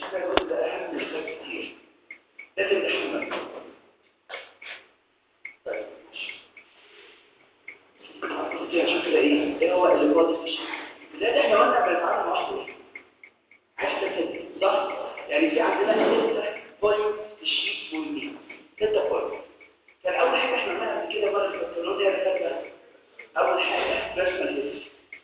محتاج اقول ده اهم من حاجات كتير لازم نحمل طيب نشوف كده ايه ايه هو اللي فاضل في الشيء لا احنا قلنا بنتعامل مع واحد عايز تفهم صح يعني في عندنا ستة بوينت في الشيت بوينت ستة بوينت كان اول حاجه احنا عملناها قبل كده مره في التكنولوجيا اللي فاتت اول حاجه بيرسونال هيستوري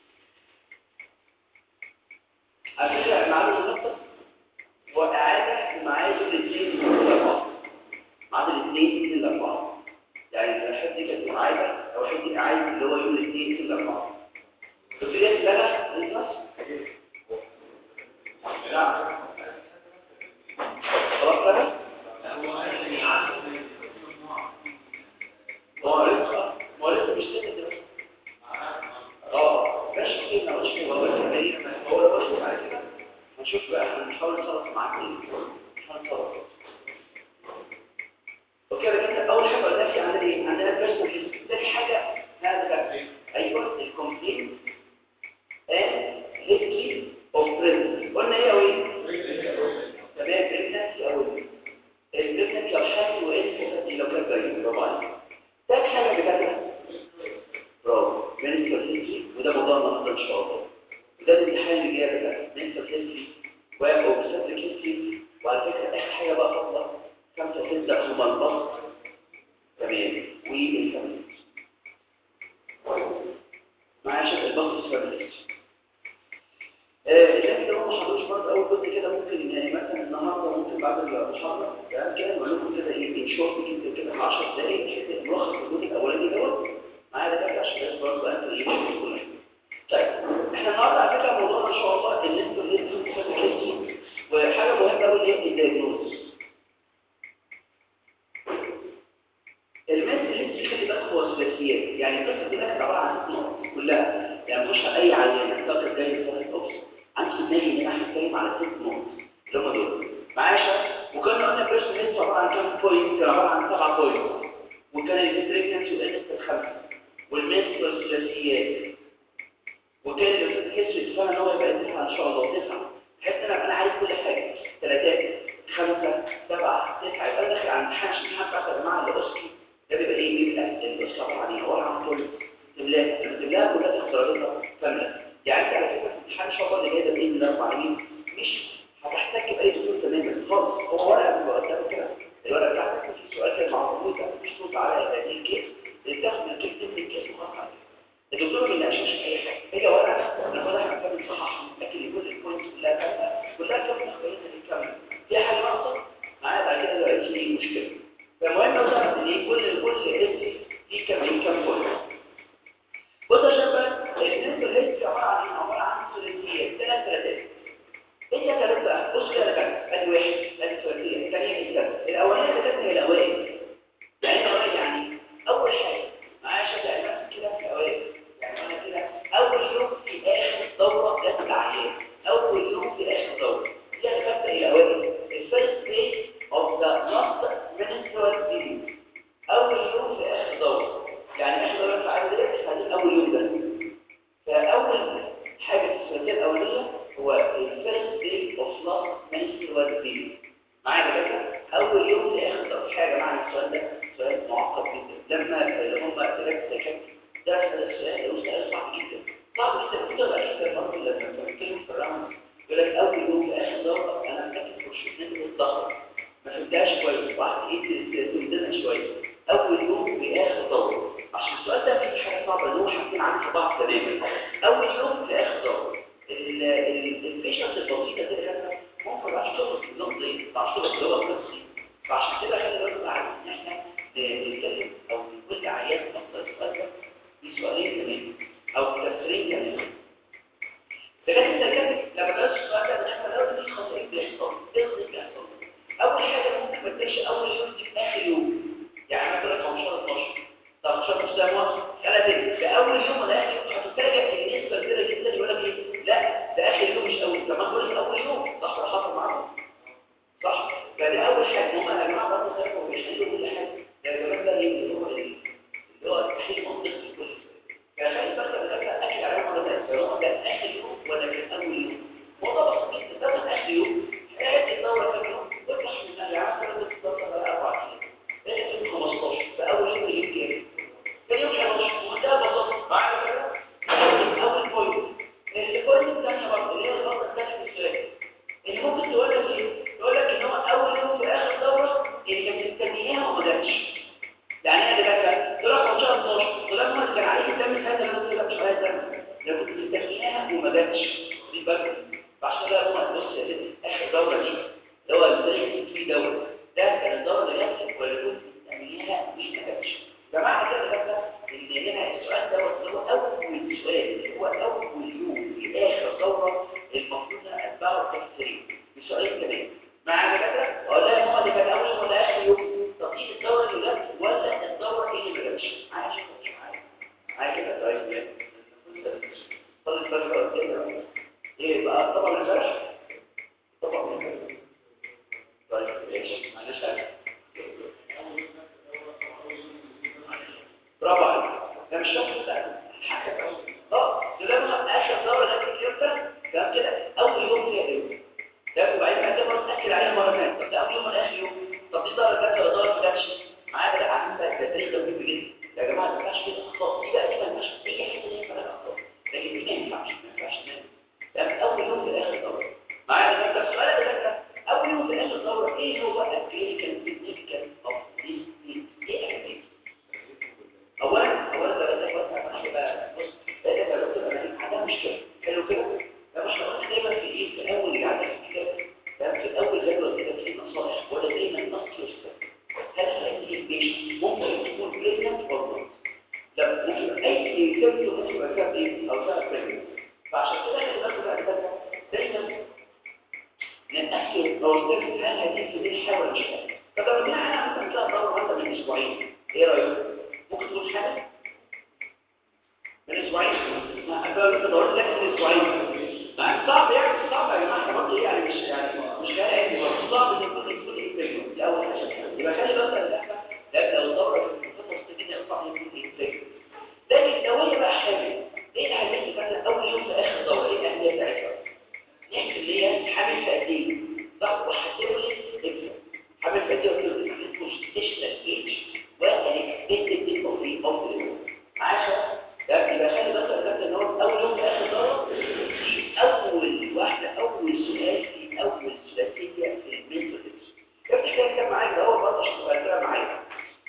على فكره معادل النقطه هو اعاده معادل الاثنين من الاربعه معادل الاثنين من الاربعه يعني الحد دي كانت معاده او حد دي اعاده اللي هو يوم الاثنين من الاربعه قلت لي سنه النص نعم خلاص سنه هو لسه هو لسه مش سنه دلوقتي اه ماشي كده ما قلتش هو بس تقريبا هو لو بص على كده هنشوف بقى احنا بنحاول نتصرف معاك ايه نحاول نتصرف اوكي يا جماعه اول حاجه قلنا في عندنا ايه عندنا بيرسونال هيستوري ثاني حاجه هذا ده ايوه الكومبليت and history of prison قلنا ايه او ايه تمام بريجنسي او البريجنسي لو حامل وايه لو كان بريء برافو عليك ثالث حاجه بجد برافو منستر هيستوري وده موضوع النهارده ان شاء الله وده الامتحان اللي جاي ده منستر هيستوري واوبستريك هيستوري وعلى فكره اخر حاجه بقى فاضله خمسه سته هما البسط تمام والفاميلي معايا شكل البسط والفاميلي الناس اللي هم ما حضروش برضه اول جزء كده ممكن يعني مثلا النهارده ممكن بعد المحاضره تمام كده نقول لكم كده ايه ان شورت كده كده 10 دقايق كده ملخص الجزء الاولاني دوت معايا ده كده عشان الناس برضه انتوا ايه تشوفوا كل حاجه طيب احنا النهارده على فكره موضوعنا ان شاء الله ان انتوا اللي انتوا وحاجه مهمه قوي اللي هي الدايجنوز الماس اللي انت خلي بالك هو ثلاثيات يعني القصه دي كانت عباره عن ست نقط كلها يعني مش اي عينه تقدر جاي ثلاث اوبس عندي في دماغي ان احنا بنتكلم على ست نقط اللي هم دول معايا شباب وكنا قلنا بيرسون هيست عباره عن كام بوينت كان عباره عن سبعه بوينت وكان الهيستريكنسي والانست خمسه والماس والثلاثيات وكان الهيستري اتفقنا ان هو يبقى تسعه ان شاء الله تسعه بحيث ان انا عارف كل حاجه ثلاثات خمسه سبعه تسعه يبقى داخل على امتحان امتحان بتاع يا جماعه الاوسكي ده بيبقى ايه بيبقى الاوسكي عباره عن ايه عباره عن كل تملاك التملاك كلها تاخد درجاتها كامله يعني انت على فكره في الامتحان ان شاء الله اللي جاي ده باذن الله العالمين مش هتحتك باي دكتور تماما خالص هو ورقه بيبقى قدامك كده الورقه بتاعتك في سؤال كده معروض مش صوت على هذه الكيس اللي تاخد الكيس تملي الكيس وخلاص على كده الدكتور ما بيناقشش اي حاجه هي ورقه ناخدها احنا كامل صحح لكن يقول البوينت كلها كامله كلها كامله اختياراتها دي كامله في حاجه ناقصه معايا بعد كده لو قلت لي مشكله فالمهم نوصل ان ايه كل كل اسم في كام في كام بوينت بص يا شباب النسبه اللي عباره عن عباره عن ثلاثيات ثلاث ثلاثات ايه يا ثلاث بقى بص كده بقى ادي واحد ادي ثلاثيه الثانيه الثالثه الاولانيه ثلاثه هي الاوائل يعني الاوائل يعني اول حاجه معايا شباب نفس كده في الاوائل يعني انا كده اول يوم في اخر دوره جت العيان اول يوم في اخر دوره دي هتبدا الاوائل الفيرست داي اوف ذا لاست menstrual period اول يوم في اخر دوره يعني اخر دوره في العيان ديت هذه اول يوم ده فاول حاجه في الثلاثيه الاوليه هو الفيرست داي اوف لاست menstrual period معايا كده اول يوم في اخر دوره حاجه معنى السؤال ده سؤال معقد جدا لما اللي هم ثلاث سكات ده السؤال ده سؤال صعب جدا صعب جدا كده بقى كده برضه لما بنتكلم في الراوند يقول لك اول يوم في اخر دوره انا متاكد في الشغل الضغط ما فهمتهاش كويس وقعدت ايه تمدنا شويه اول يوم في اخر دوره عشان السؤال ده فيه حاجه صعبه اللي هو حاطين عنه بعض تماما اول يوم في اخر دوره الفيشنز البسيطه دي كده ممكن بعد شغل في النقطه دي بعد شغل اللي هو القصي فعشان كده خلي بالك عارف ان احنا نتكلم او نقول لعيان نقطه السؤال ده في سؤالين كمان او تفسيرين كمان لكن انت كده لما درست السؤال ده بنحكي لو دي خطأين بيحصل ايه اللي بيحصل اول حاجه ممكن ما تلاقيش اول يوم دي في اخر يوم يعني مثلا 15 12 13 اسبوع سنتين في اول يوم ولا اخر يوم هتتفاجئ ان نسبه كبيره جدا يقول لك ايه لا ده اخر يوم مش اول كمان بقول لك اول يوم صح ولا حصل معاكم صح فدي اول حاجه هم يا جماعه برضه خلفوا مش سؤالين كمان مع دكاتره اقول لها يا ماما اللي كان اول يوم ولا اخر يوم طب دي الدوره اللي جت ولا الدوره اللي ما جاتش عايش عايش كده طيب صلي الفجر كده ايه بقى طبعا الفجر طبعا طيب ماشي معلش برافو عليك ده مش شخص ده حاجه اه لما اخر دوره جت كده كان كده اول يوم فيها ايه ده وبعدين بعد كده برضه تاكد عليها مره ثانيه طب ده اول يوم ولا اخر يوم طب دي دوره جت ولا دوره ما جاتش معايا لا عشان بقى التاريخ ده مهم جدا يا جماعه ما ينفعش كده اخطاء دي بقى دي ما ينفعش اي حته دي فيها اخطاء لكن دي ما ينفعش ما ينفعش ده في اول يوم في اخر دوره معايا ده السؤال ده اول يوم في اخر دوره ايه هو الكلينيكال سيجنيفيكانس اوف ذيس ايه اكتيفيتي اولا اولا ده ده بس بقى بص ده ده لو كده انا عندها مشكله حلو كده ده مش هقول دايما في ايه في اول اللي عندك كده ده في الاول جدول كده في نصائح ولا دايما نص يستخدم هل هذه البيش ممكن تكون بريجننت ولا لا ممكن اي سيمتوم ممكن يبقى فيها ايه او فيها بريجننت فعشان كده احنا بناخد بقى دايما نتاكد او نتاكد هل هذه السبيل حاجه ولا مش حاجه طب لو جينا انا مثلا كده دوره واحده من اسبوعين ايه رايك ممكن تكون حاجه من اسبوعين ما انا مثلا دورت لك من اسبوعين ما صعب يعني صعب يا جماعه برضه يعني مش يعني مش يعني برضه صعب ان يكون يكون ايه دي اول حاجه يبقى خلي بالك ان احنا لان لو الدوره في الفتره السنيه صعب يكون ايه لكن لو هي بقى حامل ايه الاهميه بتاعتها اول يوم في اخر دوره ايه الاهميه بتاعتها نحكي اللي هي حامل في قد ايه صح وهتولد طفل حامل في قد ايه وتولد بوستيشنال ايج والاكسبكتد ديت اوف ايه اوف عشان ده يبقى خلي بالك ان هو اول يوم في اخر دوره دي اول واحده اول سؤال في اول ثلاثيه في الميثود افتح كده كده معاك الاول برضه عشان تبقى كده معايا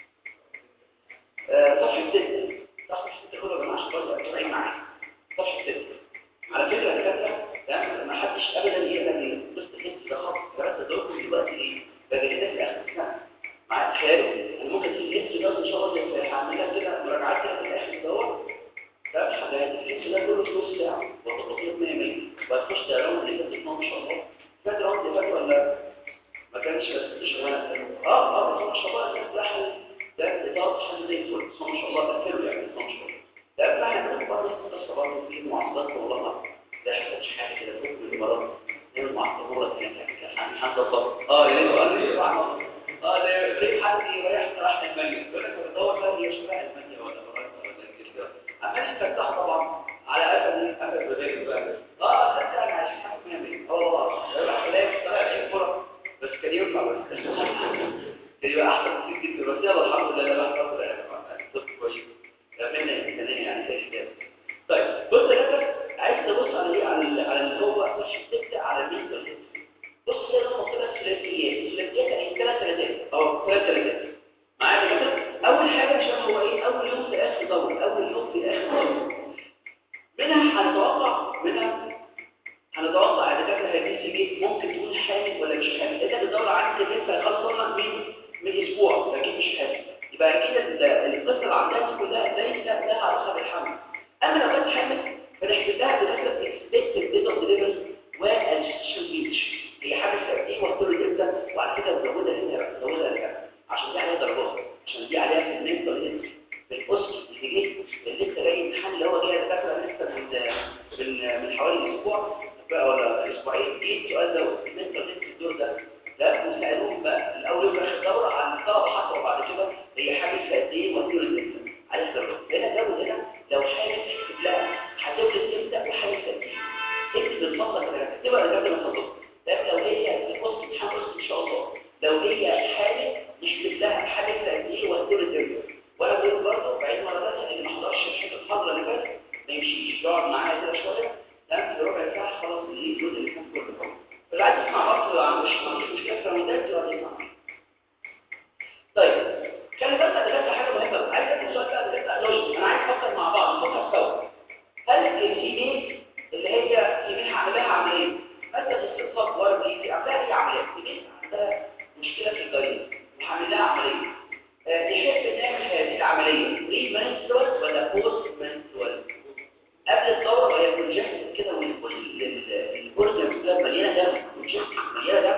صفحه 6 صفحه 6 خدوا يا جماعه عشان برضه تبقى معايا صفحه 6 على فكره يا دكاتره ده ما حدش ابدا يقدر يبص الحته ده خالص دراسه دول دلوقتي ايه ده كده في اخر السنه مع تخيلوا انا ممكن تيجي الحته ده ان شاء الله هعمل لها كده مراجعات كده في الاخر دوت ده مش حاجه الحته ده كله نص ساعه وتخلصيه 100 100 وهتخش تراوند اللي فاتت ما شاء الله فات راوند اللي فات ولا ما كانش بس شغاله اه اه ما شاء الله الناس ده حل ده اضافه حل زي الفل ما شاء الله قفلوا يعني ما شاء الله ده احنا بناخد برضه قصه برضه في معضلات والله ده مش حاجه كده كل المرات هي المعطل مرة كده يعني حد الضبط اه ليه قال لي اه ده ليه حد يريح راح المانيا يقول لك بدور بقى هي شبه المانيا ولا فرنسا ولا كده عمال يفتح طبعا على اساس اساس بدايه بقى اه ده انا عايش حاجه من هنا اه والله راح الاقي طلع فرص بس كان ينفع بس كان يبقى احسن كتير جدا بس يلا الحمد لله لا فتره يعني كويس ربنا يهدينا يعني زي كده طيب بص يا عايز تبص على ايه على على اللي هو مش تبدا على الميزه بص كده لما قلت لك ثلاثيات ثلاثيات يعني ثلاث ثلاثات اه ثلاث ثلاثات معايا كده اول حاجه عشان هو ايه اول يوم في اخر دوره اول يوم في اخر دوره منها هنتوقع منها هنتوقع اذا كانت هذه السجين ممكن تكون حامل ولا مش حامل اذا الدوره عندي لسه خلصنا من من اسبوع لكن مش حامل يبقى اكيد القصه اللي عندها دي كلها ليس لها علاقه بالحمل اما لو كانت حامل فنحسبها بنسبة expected date of delivery والجستيشن age هي حاجة ايه وصلوا امتى وعلى فكرة نزودها هنا بقى نزودها هنا عشان دي عليها درجات عشان دي عليها في المنتال هيلث في الاسك اللي جه اللي لسه جاي امتحان اللي هو جاي دكاتره لسه من من من حوالي اسبوع ولا اسبوعين جه السؤال ده المنتال هيلث الدور ده ده وسالوهم بقى الاول يوم اخر دوره عن الطلبه حصلوا بعد كده هي حاجه في قد ايه وصلوا امتى عليها درجات هنا جو هنا لو حاجه تكتب لها هتولد امتى وحاجه تانية اكتب الفصل كده اكتبها قبل ما تخلص لكن لو هي في وسط امتحان وسط ان شاء الله لو هي حاجه نكتب لها حاجه تانية وهتولد امتى ولا بقول برضه بعيد مره ثانيه اللي ما حضرش الحته الحاضره اللي فاتت ما يمشيش يقعد معايا كده شويه تمام في ربع ساعه خلاص ايه الجزء اللي كان كله اللي عايز يسمع برضه مش مش مشكله في رمضان يقعد يسمع طيب خلي بالك ده حاجه مهمه عايز اسال سؤال بقى ده لوجيك انا عايز افكر مع بعض نفكر سوا هل الفيميل اللي هي فيميل عملها عمليه مثلا استئصال وردي في عملها هي عمليه فيميل عندها مشكله في الجريمه وعامل لها عمليه نحب نعمل هذه العمليه بري منسترال ولا بوست منسترال قبل الدوره وهي كونجكت كده والبرد كلها مليانه دم كونجكت مليانه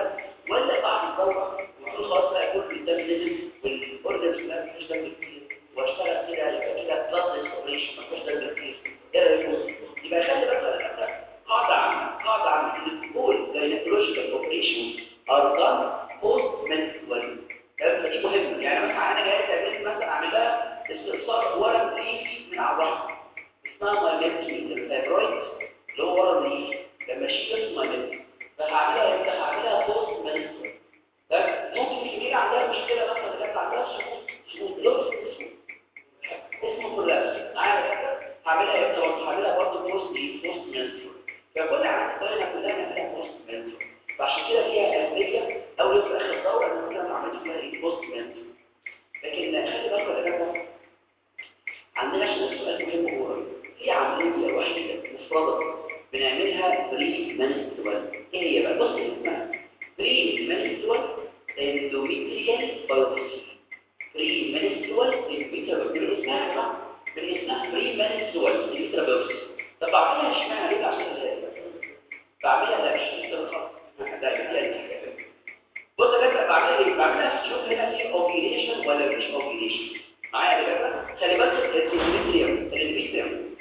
الدوره وتقول خلاص بقى كل الدم نزل والاورجنز كلها مفيش دم كتير واشتغل كده يبقى كده بلاد اوبريشن مفيش دم كتير ايه رايكم يبقى خلي بالك يا قاعده عامه قاعده عامه ان كل جاينكولوجيكال اوبريشن ار دان بوست منسترال دي مهمه يعني مثلا انا جاي تعمل مثلا اعمل لها استئصال ورم ريفي من على الرحم اسمها مايليتي الفايبرويد اللي هو ورم ريفي لما اشيل اسمه مايليتي فهعملها امتى هعملها بوست منسترال ممكن في عندها مشكله مثلا جت عندها سقوط سقوط لوكس اسمه كولابس معايا هعملها امتى برضه هعملها برضه بوست دي بوست منسترال فكل عندنا كلها نعملها بوست منسترال فعشان كده فيها اهميه اول في اخر الدوره ان كنا عملت فيها ايه بوست منسترال لكن خلي بالكم يا جماعه عندنا سؤال مهم هو في عمليه وحيده مفرده بنعملها بري منسترال ايه هي بقى بص اسمها بري منسترال اندوميتريال بايوبسي بري منسترال اندوميتريال بالاسمها صح بالاسمها بري منسترال اندوميتريال بايوبسي طب بعملها اشمعنى ليه عشان بعملها لا مش مستوى خالص ده كده بص يا جماعه بعملها ايه بعملها شوف هنا في اوفيليشن ولا مش اوفيليشن معايا يا جماعه خلي بالك الاندوميتريال الاندوميتريال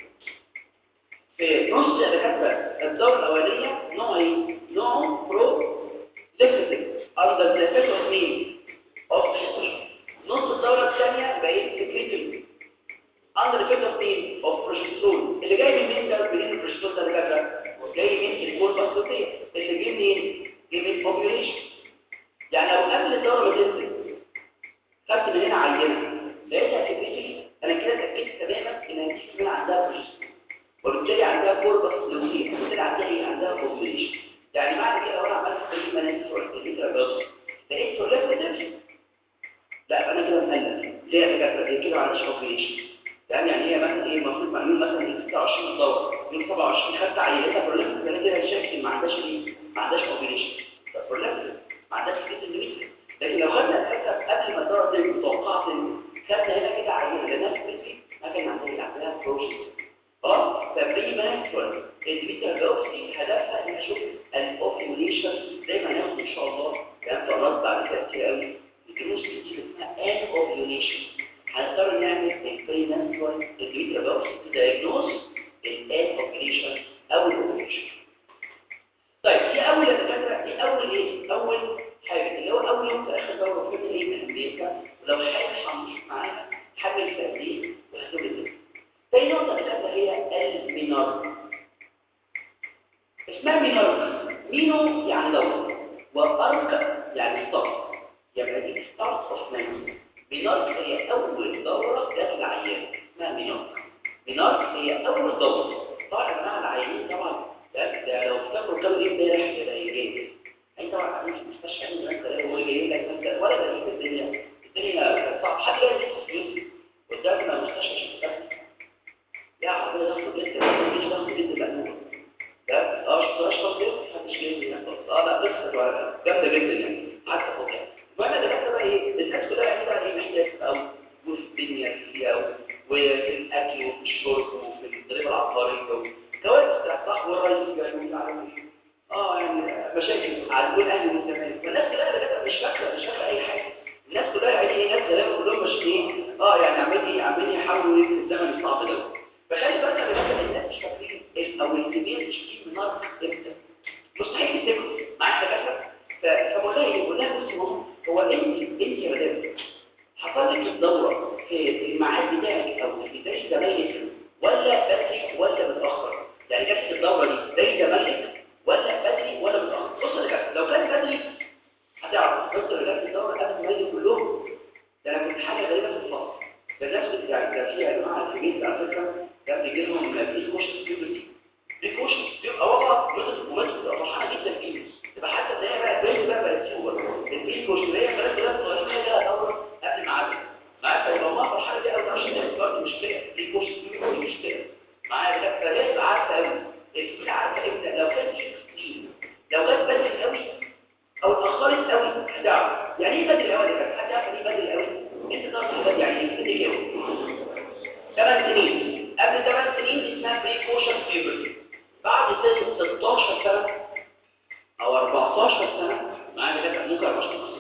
في نص يا دكاتره الدوره الاولانيه نوع ايه نوع برو ليكتيف under the effect of mean of نص الدورة الثانية بقيت سكريتل under the effect of mean of progesterone اللي جاي من مين ده منين البروجسترون ده اللي جاي من الكور باسطية اللي جاي منين جاي من اوبيوليشن يعني لو قبل الدورة ما تنزل خدت من هنا عينة لقيتها سكريتل انا كده اتاكدت تماما ان هي من عندها بروجسترون وبالتالي عندها كور باسطية وبالتالي عندها ايه عندها اوبيوليشن يعني معنى كده لو انا عملت تقريبا نسبه الانترابيوتيك لقيت بروجسترون لا انا كده مقلق ليه يا دكاتره دي كده ما عندهاش اوبريشن يعني يعني هي مثلا ايه المفروض معلوم مثلا ايه 26 دوره يوم 27 خدت عينتها بروجسترون انا كده شايف ما عندهاش ايه ما عندهاش اوبريشن بروجسترون ما عندهاش كيس اندوميتري لكن لو خدنا الحته قبل ما الدوره دي متوقعت خدنا هنا كده عينه لناس بتجي ما كان عندها عندها بروجسترون خلاص فبري مانسترال البيتا باوبسي هدفها ان اشوف الاوفيوليشن زي ما هناخد ان شاء الله كلام طلعت بعد كده كتير قوي الدروس دي اسمها ان اوفيوليشن هنضطر نعمل البري مانسترال البيتا باوبسي تدايجنوز الان اوفيوليشن او الاوفيوليشن طيب دي اول دكاتره دي اول ايه اول حاجه اللي هو اول يوم في اخر دوره في ايه من البيتا ولو حاجه هنضيف معاها حاجه التقديم وحساب الدكتور تاني نقطة الثالثة هي المينار اسمها مينار مينو يعني دورة وأرك يعني ستار يعني دي ستار اوف مينو مينار هي أول دورة جت العيان اسمها مينار مينار هي أول دورة طبعا يا جماعة العيانين طبعا ده, ده لو افتكروا كانوا ايه امبارح كده يجي اي طبعا قاعدين في المستشفى عندنا ناس كده هو جاي لك انت ولا بقيت الدنيا الدنيا كانت صعبة حد جاي يدخل فلوس قدامنا مستشفى شفتها يا عربية ضغط جدا مش ضغط جدا مأمون ده اه شفتهاش ضغط جدا محدش جاي هنا خالص اه لا بس ولا جامدة جدا يعني حتى فوق يعني المهم ده بقى ايه الناس كلها يعني بقى ايه محتاج او وفي الدنيا فيها وفي الاكل وفي الشرب وفي الضريبة العقارية كوارث صح والرئيس جاي ومش عارف ايه اه يعني مشاكل على كل اهل والزمان فالناس كلها ده مش فاكره مش فاكره اي حاجه الناس كلها يعني ايه ناس كلام كلهم ماشيين ايه اه يعني عمالين ايه عمالين يحاولوا ايه في الزمن الصعب ده فخلي بالك يا باشا الناس مش فاكرين او الكبير مش فاكرين من نار امتى مستحيل تفتكروا معايا يا باشا فبقول لها ايه بقول لها بصي ماما هو انت انت يا مدام حصل لك الدوره في الميعاد بتاعك او في بدايه زمانك ولا بدري ولا متاخر يعني جت الدوره دي بدايه زمانك ولا بدري ولا متاخر بص يا جماعه لو كان بدري هتعرف بص لو جت الدوره قبل ما يجوا كلهم ده انا كنت حاجه غريبه في الفصل ده نفس يعني ده في يا جماعه في البيت على فكره ده بيجي لهم بريكوش بيوبرتي بريكوش بيبقى وضع جزء ومات بتبقى فرحانه جدا فيه تبقى حتى ان هي بقى زي بقى بقت سوبر البريكوش اللي هي ثلاث ثلاث صغيرين هي لها دوره قبل ميعادها معاك فيبقى ما فرحانه دي قوي عشان هي برضه مشكله بريكوش بيوبرتي مشكله معايا لا فهي تبقى عارفه قوي الفيل عارفه امتى لو كانت شيء سنين لو كانت بدري قوي او اتاخرت قوي هتعرف يعني ايه بدري قوي يا حد يعرف ايه بدري قوي انت تعرف بدري يعني ايه بدري قوي ثمان سنين قبل ثمان سنين اسمها بريكوشن بيوبرتي بعد سن 16 سنه او 14 سنه معايا كده ممكن 14 سنه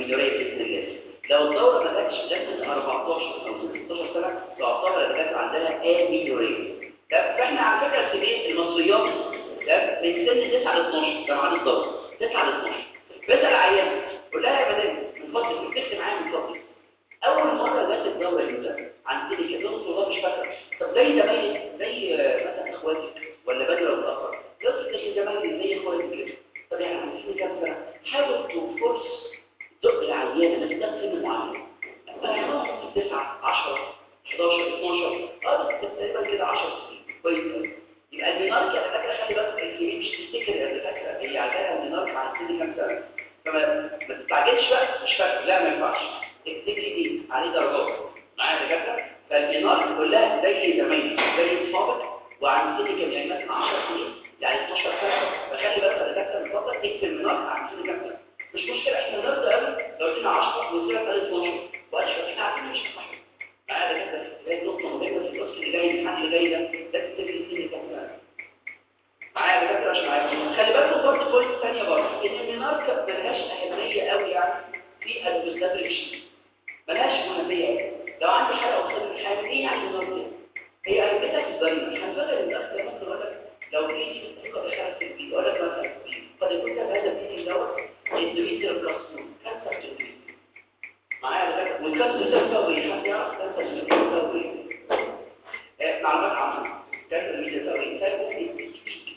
امينوريه باذن الله لو الدوره ما جاتش لسه 14 او 16 سنه تعتبر الدكاتره عندها امينوريه فاحنا على فكره السنين المصريات ده من سن 9 ل 12 ده ميعاد الدوره 9 ل 12 بسال عيان قول لها يا مدام من فضلك اكتب معايا من فضلك اول مره جت الدوره امتى عند كده كده والله مش فاكره طب زي زمايلي زي مثلا اخواتك ولا بدري ولا متاخر يقصد زي زمايلي زي اخواتي كده طب يعني عندي كام سنه حاول تفرص دق العيانه بس ده سن معين فهنقعد 9 10 11 12 اه بس تقريبا كده 10 سنين كويس قوي يبقى الميناركي على فكره خلي بالك الكبير مش تفتكر يا فاكره هي عندها الميناركي على سن كام سنه فما ما تستعجلش بقى مش فاكر لا ما ينفعش افتكري دي عليه درجات معايا دكاتره فالميناركي كلها زي زمايلي زي اصحابك وعن سن كام يعني مثلا 10 سنين يعني 12 سنه فخلي بالك يا دكاتره من فضلك اكتب الميناركي عن سن كام سنه مش مشكله احنا نرضى قوي لو قلنا 10 وصلنا ل 12 واشهر احنا عارفين مش صح معايا دكاتره هي نقطه مهمه في القصه اللي جاي الامتحان اللي جاي ده ده تفتكر السن كام سنه معايا دكاتره مش معايا خلي بالكم برضه بوينت ثانيه برضه ان الميناركا ملهاش اهميه قوي يعني في المستدرك شيء ملهاش مهميه قوي لو عندي حاله وصلت الحاله ايه يعني الميناركا هي اهميتها في الضريبه هنفكر ان ده ممكن اقول لك لو في ثقه دخلت في البيت ولا مثلا قد يكون ده هذا الفيديو دوت اندوميتريال بلاستوم كانسر في البيت معايا دكاتره والكانسر ده بيساوي ايه؟ حد يعرف كانسر ده بيساوي ايه؟ معلومات عامه كانسر ده بيساوي ايه؟ ممكن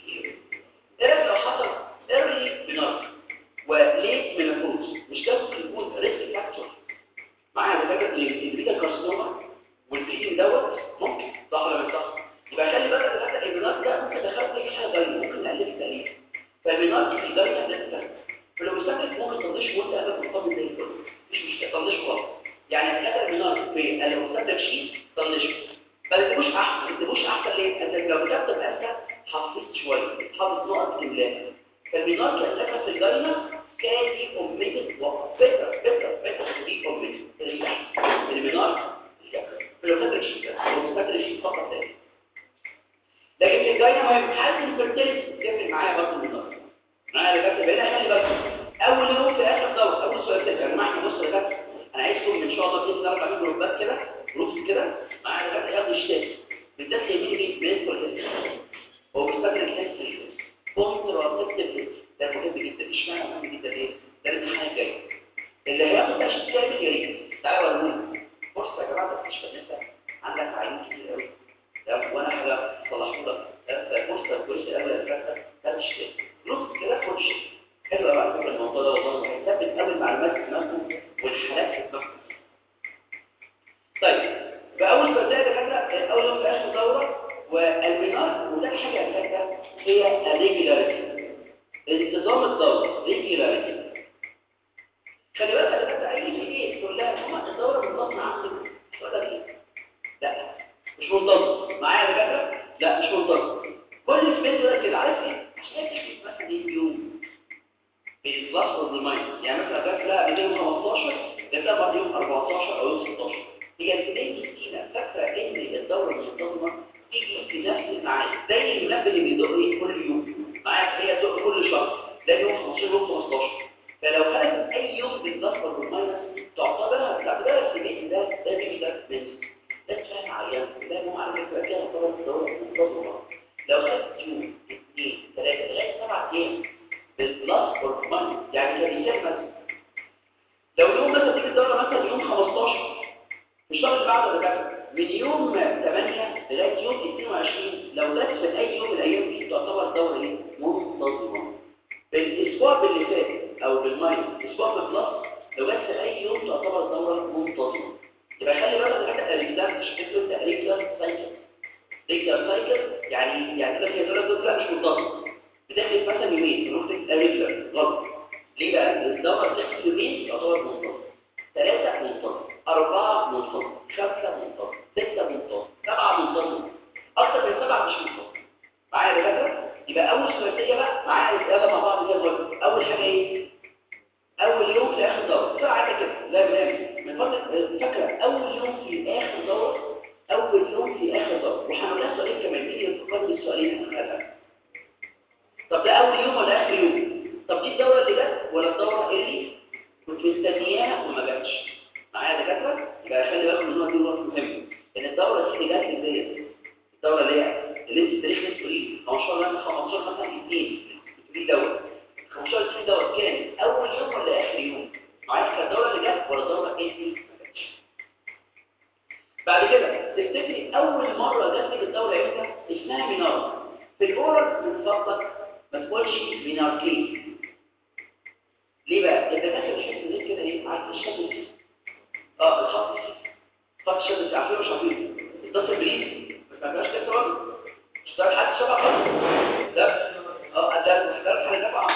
ايه لو حصل early menarche وليت menopause مش ده ممكن يكون ريسك فاكتور معايا دكاتره الانفيتا كارسينوما والفيديو دوت ممكن صح ولا مش صح يبقى خلي بالك دكاتره المنارك ده ممكن تدخل اي حاجه غير ممكن نقلل التاريخ فالمنارك في درجه لسه فلو مسكت ممكن تضيش وانت قاعد مطمن زي الفل مش مش تضيش خالص يعني دكاتره المنارك في لو مسكت شيء طنشه ما تبقوش احسن ما تبقوش احسن ليه انت لو كتبت بأسا حفظت شويه حافظ نقط املاء فالمينار كان لك في الجنه كان في اوميتد وفكره فكره فكره دي اوميتد المينار لو فاكر شيء لو فاكر شيء فقط ده لكن في الجنه مهم حاله الفيرتيلتي بتفرق معايا برضه المينار معايا يا كابتن بقينا خلي بالك اول يوم في اخر دوره اول سؤال كده يا جماعه احنا بصوا يا كابتن انا عايزكم ان شاء الله باذن الله تعملوا جروبات كده جروبس كده معايا يا كابتن ياخدوا الشتات بالذات اللي بيجي بيدخل هو بيستخدم الحس كونتراسبتيف ده مهم جدا اشمعنى مهم جدا ليه؟ ده الامتحان الجاي اللي هياخد ده شيء كامل يا ريت تعالوا وروني بص يا جماعه ده مش لسه عندك عيون كتير قوي ده وانا حاجه صلحوا لك ده بص ده كويس قوي يا فندم ده مش نص كده خش حلو بقى فكره الموضوع ده والله هيثبت قوي المعلومات في دماغكم والحالات في دماغكم طيب فاول سؤال ده كده اول يوم في اخر دوره والمنار وده حاجة فاكرة هي الريجولاريتي انتظام الدورة ريجولاريتي خلي بالك انا اي شيء كلها هما الدورة منتظمة عندك مش ولا ايه لا مش منتظم معايا يا فاكرة لا مش منتظم كل سبيس ده كده عارف ايه عشان تشوف مثلا ايه يوم البلس والماينس يعني مثلا فاكرة بدين 15 ده بعد يوم 14 او يوم 16 هي البداية مسكينة فاكرة ان الدورة المنتظمة تيجي في نفس الميعاد زي المنبه اللي بيدق ايه كل يوم معاك هي تدق كل شهر ده يوم 15 يوم 15 فلو خدت اي يوم بالظبط بالماينس تعتبرها تعتبرها في البيت ده ده بيجي ده بس ده تفهم عيان ده مو على فكره كده تعتبر الدوره منتظمه لو خدت يوم اثنين ثلاثه لغايه سبع ايام بالبلس والماينس يعني كان مثال مثلا لو يوم مثلا تيجي الدوره مثلا يوم 15 الشهر اللي بعده ده كده من يوم 8 لغايه يوم 22 لو جت في اي يوم من الايام دي تعتبر دوره ايه منتظمه بالاسبوع باللي فات او بالماينس اسبوع بالبلس لو جت في اي يوم تعتبر دوره منتظمه يبقى خلي بالك من حاجه الريجلر مش بتقول ده ريجلر سايكل ريجلر سايكل يعني يعني ده هي دوره دول لا مش منتظمه بتاخد مثلا يومين نروح ريجلر غلط ليه بقى الدوره بتاخد يومين تعتبر منتظمه ثلاثه منتظمه أربعة منتظم خمسة منتظم ستة منتظم سبعة منتظم أكثر من سبعة مش منتظم معايا يا دكاترة؟ يبقى أول ثلاثية بقى معايا الإجابة مع بعض كده دلوقتي أول حاجة إيه؟ أول يوم في آخر دورة بسرعة كده لا لا من فضلك فاكرة أول يوم في آخر دورة أول يوم في آخر دورة وهنقول لها سؤالين كمان مين يتقدم السؤالين هنخليها طب ده أول يوم ولا آخر يوم؟ طب دي الدورة اللي جت ولا الدورة اللي كنت مستنياها وما جاتش معايا دكاتره يبقى خلي بالكم ان هو دي نقطه مهمه ان الدوره اللي جت ديت الدوره اللي هي اللي انت تاريخ تقولي 15 15 مثلا 2 تقولي دوت 15 2 دوت كان اول يوم ولا اخر يوم معايا كانت الدوره اللي جت ولا الدوره ايه دي ما جاتش بعد كده تفتكري اول مره جت لك الدوره امتى اسمها مينار في الاورال من فضلك ما تقولش ميناركي ليه بقى الدكاتره بيحسوا ان كده ايه عارف الشد اه الخط خط الشد عارفين مش عارفين الضغط البريد ما تعملهاش كده راجل اشتغل حد شبه خط لا اه ده اشتغل حاجه طبعا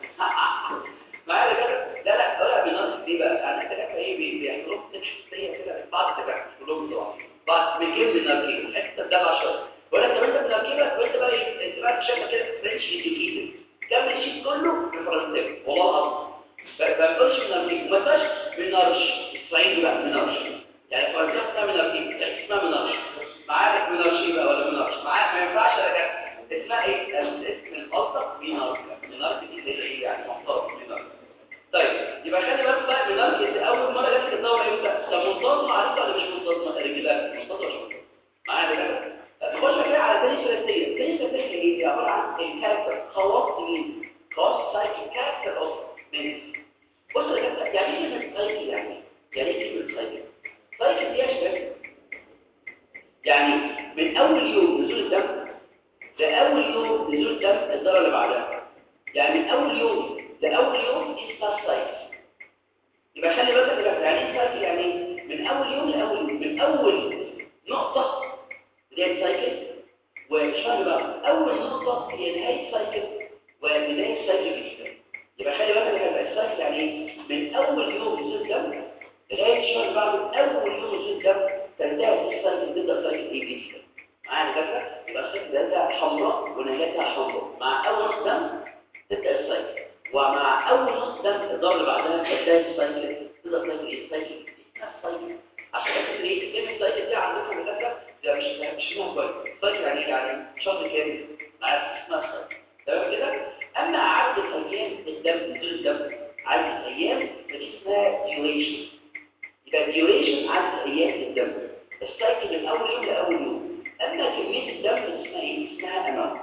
معايا دكاتره لا لا ولا بينقص ليه بقى يعني الدكاتره ايه بيعملوا شخصيه كده بعض الدكاتره مش كلهم طبعا بعض بيجيب النرجيل الحته ده 10 ولا كمان انت بنرجيلك وانت بقى ايه انت بقى شايفه كده فرنش ايديكيتد كمل الشيت كله بالفرنساوي والله العظيم ما بقولش من نرجيل ما بقاش من نرش الصعيدي بقى من نرش يعني فرنساوي اسمها من نرجيل يعني اسمها من نرش معاك من نرشي بقى ولا من نرش معاك ما ينفعش يا اسمها ايه الاسم الاوسط من نرش من نرش دي اللي هي يعني محترم من نرش طيب يبقى خلي بالك بقى من نرش اول مره جت الدوره امتى طب منتظمه عليك ولا مش منتظمه رجلات منتظمه شويه معايا كده نخش كده على الثاني ثلاثيه الثاني ثلاثيه ايه دي عباره عن الكاركتر خواص مين خواص سايكل كاركتر اوف من بص يا جماعه يعني ايه كلمه سايكل يعني يعني ايه كلمه سايكل سايكل دي يا شباب يعني من اول يوم نزول الدم لاول يوم نزول الدم الدوره اللي بعدها يعني من اول يوم لاول يوم دي اسمها سايكل يبقى خلي بالك كده يعني ايه سايكل يعني من اول يوم لاول يوم من اول نقطه اللي هي السايكل وشهر بقى اول نقطه هي نهايه السايكل وبدايه السايكل الجديده يبقى خلي بالك كده السايكل يعني ايه من اول يوم نزول الدم لغايه الشهر بعده اول يوم نزول الدم تنتهي السايكل تبدا السايكل الجديده معايا كده يبقى السايكل بدايتها حمراء ونهايتها حمراء مع اول نقطه دم تبدا السايكل ومع اول نقطه دم الدوره اللي بعدها بدايه السايكل تبدا السايكل السايكل السايكل عشان كده ايه كلمه السايكل دي عندكم مذاكره ده مش مش اسمها كويس سايكل يعني يعني شهر كامل عارف اسمها سايكل تمام كده اما عدد الايام الدم نزول الدم عدد الايام فدي اسمها ديوريشن يبقى ديوريشن عدد ايام الدم السايكل من اول يوم لاول يوم اما كميه الدم اسمها ايه اسمها اماونت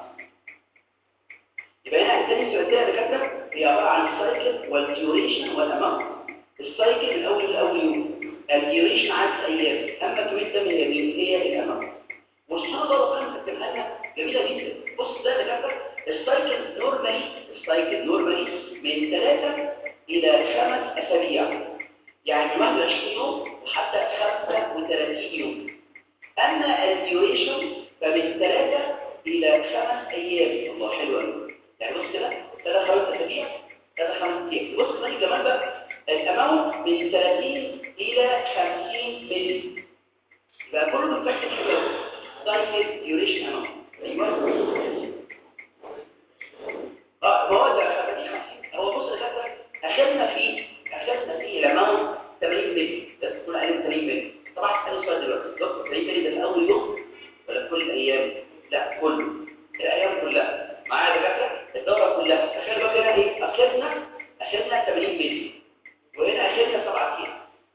يبقى هنا الثاني الثلاثيه اللي كاتبه هي عباره عن السايكل والديوريشن والاماونت السايكل من اول لاول يوم الديوريشن عدد ايام اما كميه الدم هي مين هي الاماونت والصوره برضه كانت كاتبها لنا جميله جدا بص ده اللي كاتبه السايكل نورمالي السايكل نورمالي من ثلاثه الى خمس اسابيع يعني 21 يوم وحتى 35 يوم اما الديوريشن فمن ثلاثه الى خمس ايام الله حلو قوي يعني بص كده ثلاث خمس اسابيع ثلاث خمس ايام بص كمان كمان بقى الاماونت من 30 الى 50 مللي يبقى كله بتفكر حلو سايكل ديوريشن اماونت ايوه اه ما هو ده 50 هو بص كده اخذنا فيه اخذنا فيه الاماونت 80 مللي بس تكون اقل من 80 مللي طبعا انا سؤال دلوقتي دكتور 80 مللي ده في اول يوم ولا كل الايام لا كله الايام كلها معايا دكاتره الدوره كلها اخر بقى هنا ايه اخذنا اخذنا 80 مللي وهنا اخذنا 7 كيلو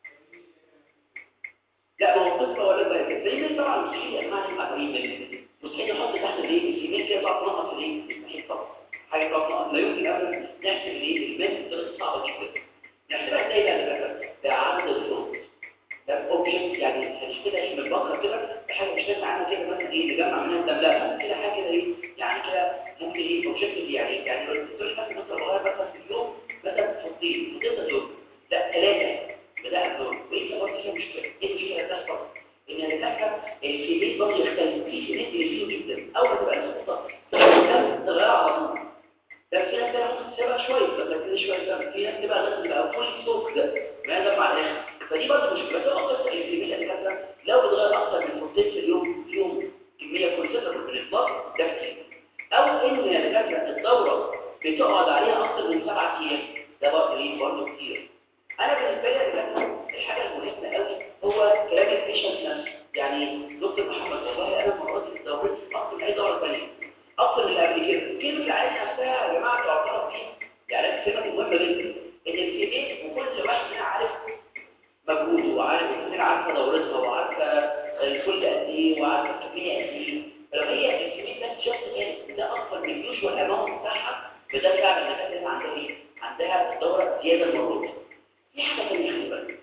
لا ما هو القصه ولا بقى كده 80 مللي طبعا مستحيل يا جماعه يبقى 80 مللي مستحيل نحط تحت الايه الكميه كده تقعد تنقص الايه مستحيل طبعا حاجه تقعد لا يمكن ابدا نحسب الايه الماس بطريقه صعبه جدا نحسبها ازاي بقى دكاتره ده عدد الفروض ده اوبجكت يعني هنشتغل ايه من بكره كده حاجه مش لازم عنها كده مثلا ايه نجمع منها الدم لا ممكن كده حاجه كده ايه يعني كده ممكن ايه اوبجكت يعني يعني لو الدكتور مثلا مثلا بغير مثلا في اليوم مثلا فصين فصين دول لا ثلاثه بدأ الدور وايه برضه فيها مشكله ايه المشكله اللي بتحصل ان الدكاتره الكميه برضه يختلف في كميه بيزيدوا جدا اول ما تبقى النقطه تغير على طول ده في ناس تانية ممكن تسيبها شويه بس كده شويه ده في ناس تبقى لازم تبقى فول ستوك ده ما ينزل مع الاخر فدي برضه مشكله بس هو قصه الكميه اللي كانت لو بتغير اكتر من فوتين في اليوم فيهم كميه كونسنتريت من الاطلاق ده كتير او ان الدكاتره الدوره بتقعد عليها اكتر من سبعة ايام ده برضه ايه برضه كتير انا بالنسبه لي الدكاتره الحاجه المهمه قوي هو كلام البيشنت نفسه يعني دكتور محمد والله انا مرات دورت اكتر من اي دوره ثانيه اكتر من اللي قبل كده كلمه العين نفسها يا جماعه تعترف بيها يعني الكلمه دي مهمه جدا ان الكبير وكل واحد دواء زياده المره دي في حاجه ثانيه خلي بالك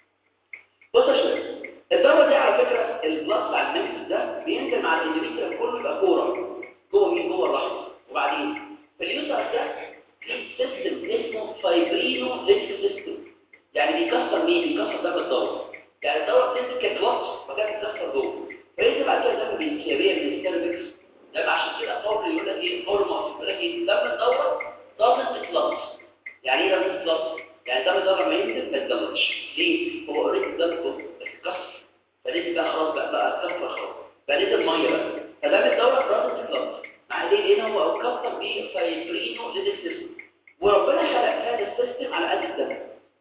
بص يا شباب الدواء دي على فكره البلاس بتاع النمس ده بينزل مع الاندوميتريال كله يبقى كوره جوه مين جوه الرحم وبعدين في اليوتر ده في سيستم اسمه فايبرينو ليتك سيستم يعني بيكسر مين بيكسر ده بالدواء يعني الدواء بتنزل ككلاس فكانت بتكسر جوه فينزل بعد كده دم بالانسيابيه من الستيرمكس ده عشان كده قول يقول لك ايه قول مصر يقول لك ايه دم الدواء ضغط كلاس يعني ايه ضغط كلاس يعني دم الدواء لما ينزل ما يتدمرش ليه هو اوريدي الدم اتكسر فنزل بقى خلاص بقى بقى اتكسر خلاص فنزل ميه بقى فدم الدواء ضغط كلاس مع ليه هنا هو اتكسر بفايبرينو ليدل وربنا خلق هذا السيستم على قد الدم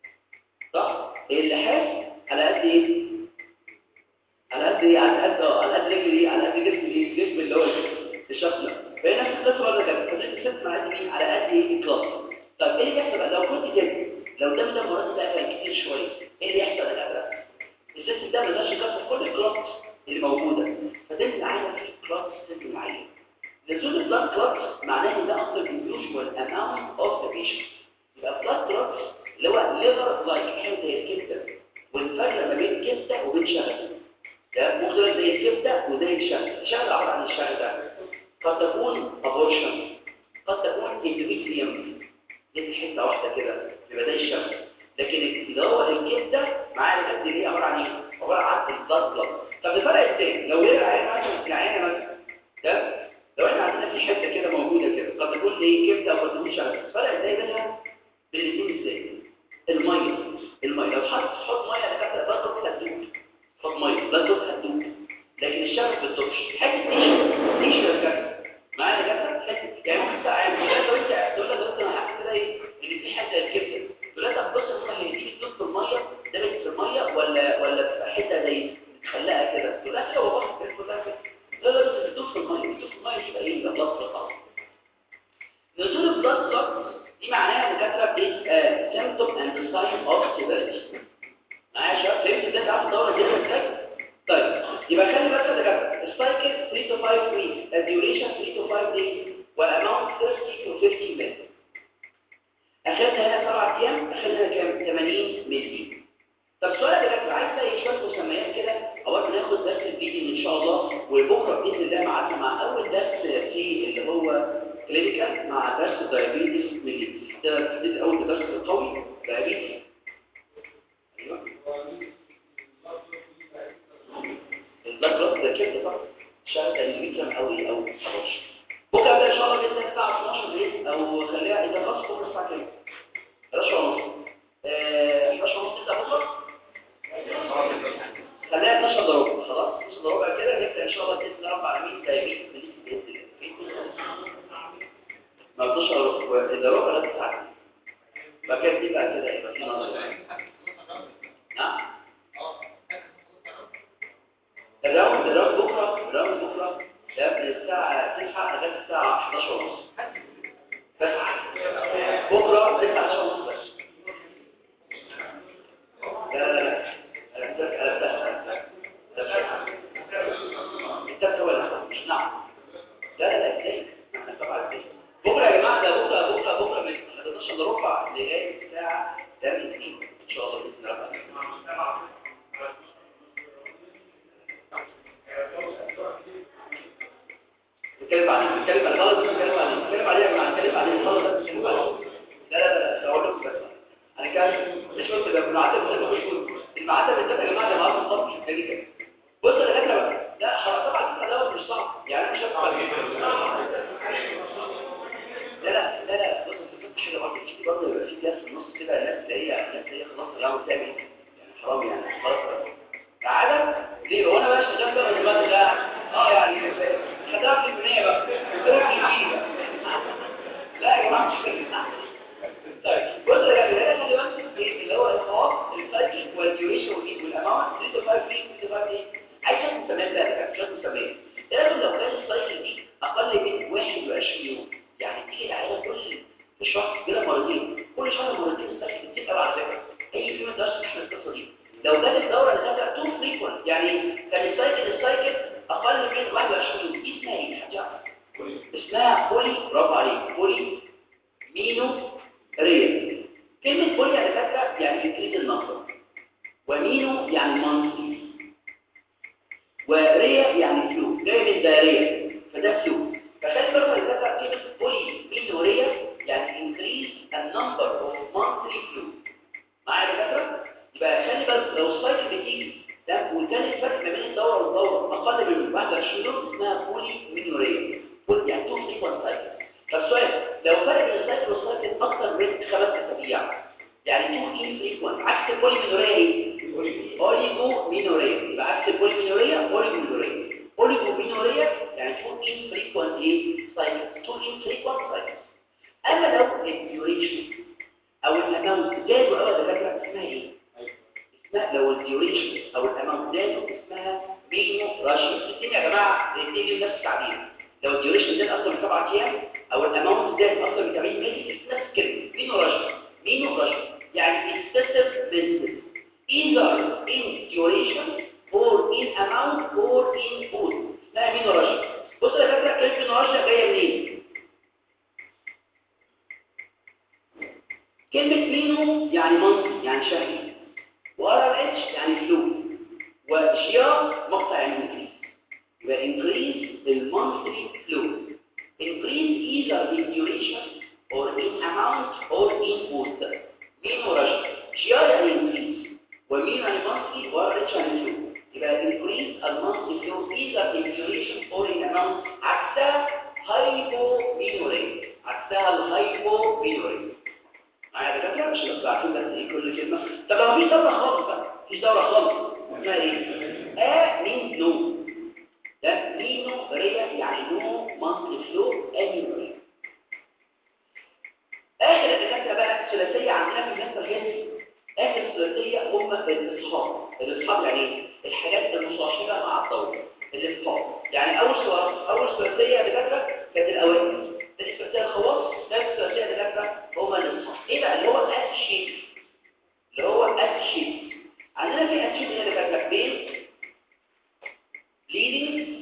صح اللي حاس على قد ايه على قد ايه على قد على قد رجل ايه على قد جسم ايه الجسم اللي هو الشخص ده فهي نفس القصه ولا كده فانت السيستم على قد مين على قد ايه الكلاس طب ايه اللي بيحصل بقى لو كنت كده لو ده ده مرات بقى كان كتير شويه ايه اللي يحصل بقى السيستم ده ما يقدرش يكسر كل الكلاس اللي موجوده فتنزل عايزه في كلاس تنزل معين نزول البلاد كلوتس معناه ان ده اكتر من يوجوال اماونت اوف ذا بيشنت يبقى البلاد كلوتس اللي هو ليفر لايك حاجه زي الكبده والفرق ما بين الكبده وبين شغل ده مختلف زي الكبده وزي الشغل الشغل عباره عن الشغل ده قد تكون ابورشن قد تكون اندوميتريوم دي حته واحده كده يبقى ده الشغل لكن اللي هو الكبده معاه القد دي عباره عن ايه عباره عن البلاد كلوتس طب الفرق ازاي لو لقينا عين مثلا العينه مثلا ده لو احنا عندنا في حته كده موجوده كده قد تكون ايه كبده وقد تكون شغل فرق ازاي بينها بالاثنين ازاي الميه الميه لو حط تحط ميه على كده برضه هتدوب حط ميه لا تدوب هتدوب لكن الشغل ما بتدوبش حته ايش ايش الكلام معايا كده حته يعني ممكن ساعه لو انت تقول لك بص انا حاسس كده ايه ان في حته الكبده تقول لك طب بص هي دي بتدوب في الميه ده في الميه ولا ولا بتبقى حته زي متخلقه كده تقول لك هو بص كده لا لا بس بتدوب في الميه بتدوب في الميه يبقى ايه ده بلس خلاص نزول البلس خلاص دي معناها مكاتبه بيت سيمبتوم اند ساين اوف سيفيريتي معايا يا شباب فهمت ازاي تعرف الدوره دي ازاي طيب يبقى خلي بالك يا دكاتره السايكل 3 to 5 weeks الديوريشن 3 to 5 days والاماونت 30 to 50 minutes اخرتها هنا 7 ايام اخرتها كام 80 مللي طب سؤال يا دكاتره عايز بقى شويه مسميات كده اول ناخد درس الفيديو ان شاء الله وبكره باذن الله معانا مع اول درس في اللي هو كلينيكال مع درس الدايابيتس ميلي ده ده اول درس قوي دايابيتس ايوه البلاد بلاد ده كده طبعا شغل الفيتامين قوي او 11 بكره بقى ان شاء الله باذن الله الساعه 12 بالليل او خليها اذا خلص بكره الساعه كام 11 ونص 11 ونص تبدا بكره خليها 12 ضرب خلاص 12 ضرب كده نبدا ان شاء الله باذن الله رب العالمين دايابيتس ميلي باذن الله ما 12 واذا ربع لا تساعد بقى كده دي بقى كده يبقى في نظر نعم الراوند الراوند بكره الراوند بكره ده من الساعه 9 لغايه الساعه 11 ونص بس بكره 9 ونص بس لا لا لا انت ولا مش نعم لا لا لا ازاي احنا طبعا ازاي بكره يا جماعه ده بكره بكره بكره من 11 الا ربع لغايه الساعه 8 ان شاء الله باذن الله نتكلم عليه نتكلم على الغلط نتكلم عليه نتكلم عليه يا جماعه نتكلم عليه الغلط ده نتكلم عليه لا لا لا لا اقول لكم بس انا كان مش قلت ده المعدل ده مش المعدل ده يا جماعه ده معدل الضبط مش محتاج كده بص يا دكاتره بقى لا خلاص طبعا ده مش صعب يعني مش هبقى لا لا لا لا بص في حاجه برضه في برضه يبقى في ناس في النص كده الناس اللي هي الناس اللي هي خلاص الراوند تعمل يعني حرام يعني خلاص تعالى ليه هو انا بقى شغال بقى دلوقتي لا اه يعني خدها في المية بقى لا يا جماعه مش كده طيب بص يا جماعه اللي بس اللي هو الخواص السايكل والديوريشن والاماونت 3 to 5 weeks 3 to 5 days عايز شويه مسميات بقى شويه مسميات لازم لو كان السايكل دي اقل من 21 يوم يعني تيجي العيله كل شهر كده مرتين كل شهر مرتين السايكل كتير قوي على فكره اي فيلم درس احنا القصه دي لو جت الدوره اللي كانت تو فريكوينت يعني كان السايكل السايكل اقل من 21 يوم دي اسمها ايه حد يعرف اسمها بولي برافو عليك بولي مينو ريا كلمه يعني انكريز النمبر ومينو يعني مانثلي وريا يعني فلو جاي من دايريه فده فلو فخلي بالك من كده كلمه بولي مينوريا يعني انكريز النمبر اوف مانثلي فلو معايا يا دكاتره يبقى خلي بالك لو السايكل بتيجي ده وكان الفرق ما بين الدوره والدوره اقل من 21 يوم اسمها بولي مينوريا بولي يعني تو فريكوانت سايكل فالسؤال لو فرق بين السايكل والسايكل اكتر من خمس اسابيع يعني تو ان فريكوانت عكس البولي مينوريا ايه اوليجو مينوريا يبقى عكس البولي مينوريا اوليجو مينوريا اوليجو مينوريا يعني تو ان فريكوانت ايه سايكل تو ان فريكوانت سايكل اما لو الديوريشن او الاماونت زادوا قوي دكاتره اسمها ايه اسمها لو الديوريشن او الاماونت زادوا اسمها مينو راشيو الاثنين يا جماعه الاثنين نفس التعبير لو الديوريشن زاد اكتر من 7 ايام او الاماونت زاد اكتر من 80 مللي نفس الكلمه مينو راشيو مينو راشيو يعني excessive business either in duration or in amount or in food اسمها مينو راشيو بص يا دكاتره كلمه مينو راشيو جايه منين كلمة مينو يعني منصب يعني شهري وار اتش يعني فلو وشيار مقطع يعني انكريز يبقى انكريز المونثلي فلو increase either in duration or in amount or in food مينو رشد شيار يعني انكريز ومينو يعني monthly وار اتش يعني فلو يبقى increase المونثلي فلو either in duration or in amount عكسها هايبو مينوري عكسها الهايبو مينوري معايا دكاتره مش هنبقى عارفين بس ايه كل كلمه طب لو مفيش دوره خالص بقى مفيش دوره خالص اسمها ايه ا مين نو ده مينو ريا يعني نو مانثلي فلو اني اخر الدكاتره بقى الثلاثيه عندنا في المنتال هيلث اخر الثلاثيه هم الاصحاب الاصحاب يعني ايه الحاجات المصاحبه مع الدوره الاصحاب يعني اول سؤال اول ثلاثيه يا دكاتره كانت الاوائل الثلاثيه الخواص ده الثلاثيه يا دكاتره هما الاصحاب ايه بقى اللي هو الاتشيت اللي هو الاتشيت عندنا في اتشيت هنا دكاتره بين leading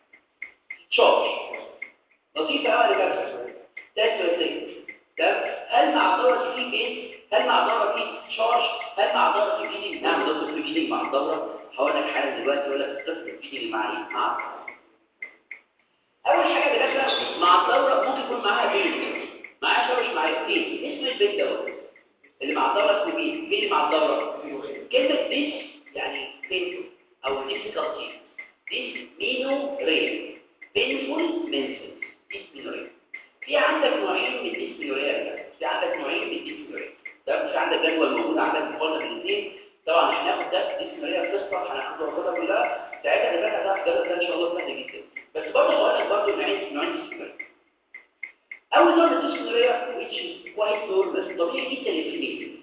charge لطيفه قوي يا دكاتره ده الثلاثيه ده هل مع الدوره في بين هل مع الدوره في تشارج هل مع الدوره في بيدنج نعم ضغط في بيدنج مع الدوره هقول لك حاجه دلوقتي اقول لك ضغط في بيدنج مع ايه مع اول حاجه دكاتره مع الدوره ممكن يكون معاها بين معاها شرش معايا ايه اسم البيت دوت اللي مع الدوره اسمه مين مين اللي مع الدوره كلمه ديس يعني بين او ديفيكالتي ديس مينو ري بينفول منسل ديس مينو ري في عندك نوعين من الديسبيوريا في عندك نوعين من الديسبيوريا ده في عندك جدول موجود عندك قلنا الاثنين طبعا هناخد ده ديسبيوريا قصه هناخد الخطه كلها ساعتها اللي بقى ده الجدول ده ان شاء الله سهل جدا بس برضه هقول لك برضه نوعين نوعين ديسبيوريا اول نوع من الديسبيوريا which is quite normal طبيعي جدا للفيميل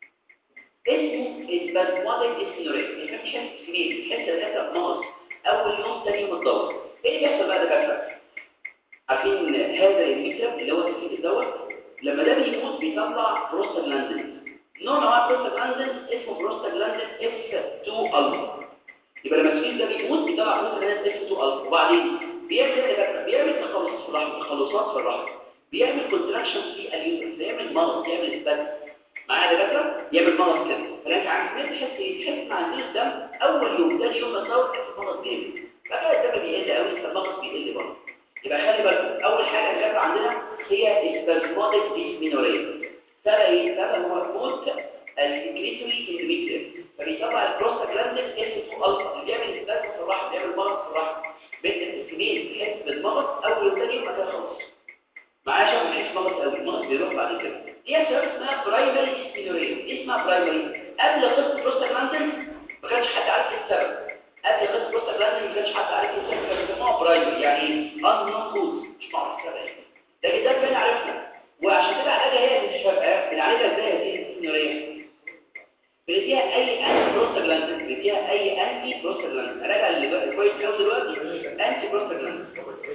اسمه البازماتيك ديسبيوريا الانفكشن فيميل تحس ان انت مغص اول يوم ثاني يوم الدوره ايه اللي بيحصل بقى ده دكاتره عارفين هذا الميكروب اللي هو السكيت دوت لما ده بيموت بيطلع بروستاجلاندين نوع من انواع البروستاجلاندين اسمه بروستاجلاندين اف 2 الفا يبقى لما السكيت ده بيموت بيطلع بروستاجلاندين اف 2 الفا وبعدين بيعمل ايه ده بيعمل تخلص في الرحم تخلصات في الرحم بيعمل كونتراكشن في اليوترس بيعمل مرض بيعمل سبات معايا يا دكاتره يعمل مرض كده فانت عارف ليه تحس ايه تحس مع نزول الدم اول يوم ثاني يوم الدوره تحس مرض جامد بعد كده الدم بيقل قوي فالمغص بيقل برضه يبقى خلي بالك اول حاجه اللي عندنا هي اسبازماتيك ديسمينوريا سبب ايه سبب هو موت الكريتوري اندوميتريوم فبيطلع البروستاجلاندين اس 2 الفا اللي بيعمل اسباز في الرحم بيعمل مرض في الرحم بنت الكمين تحس بالمرض اول يوم ثاني يوم بعد كده خلاص معايا شخص بيحس مرض قوي المرض بيروح بعد كده دي اسباب اسمها برايمري ديسمينوريا اسمها برايمري قبل قصه البروستاجلاندين ما كانش حد عارف ايه السبب قبل قصه البروستاجلاندين ما كانش حد عارف ايه السبب كانوا بيسموها برايمري يعني unknown cause مش معروف سبب لكن ده كان عرفنا وعشان كده علاجها هي اللي الشباب بنعالجها ازاي هذه الديسمينوريا بنديها اي انتي بروستاجلاندين بنديها اي انتي بروستاجلاندين علاجها اللي بقى كويس قوي دلوقتي انتي بروستاجلاندين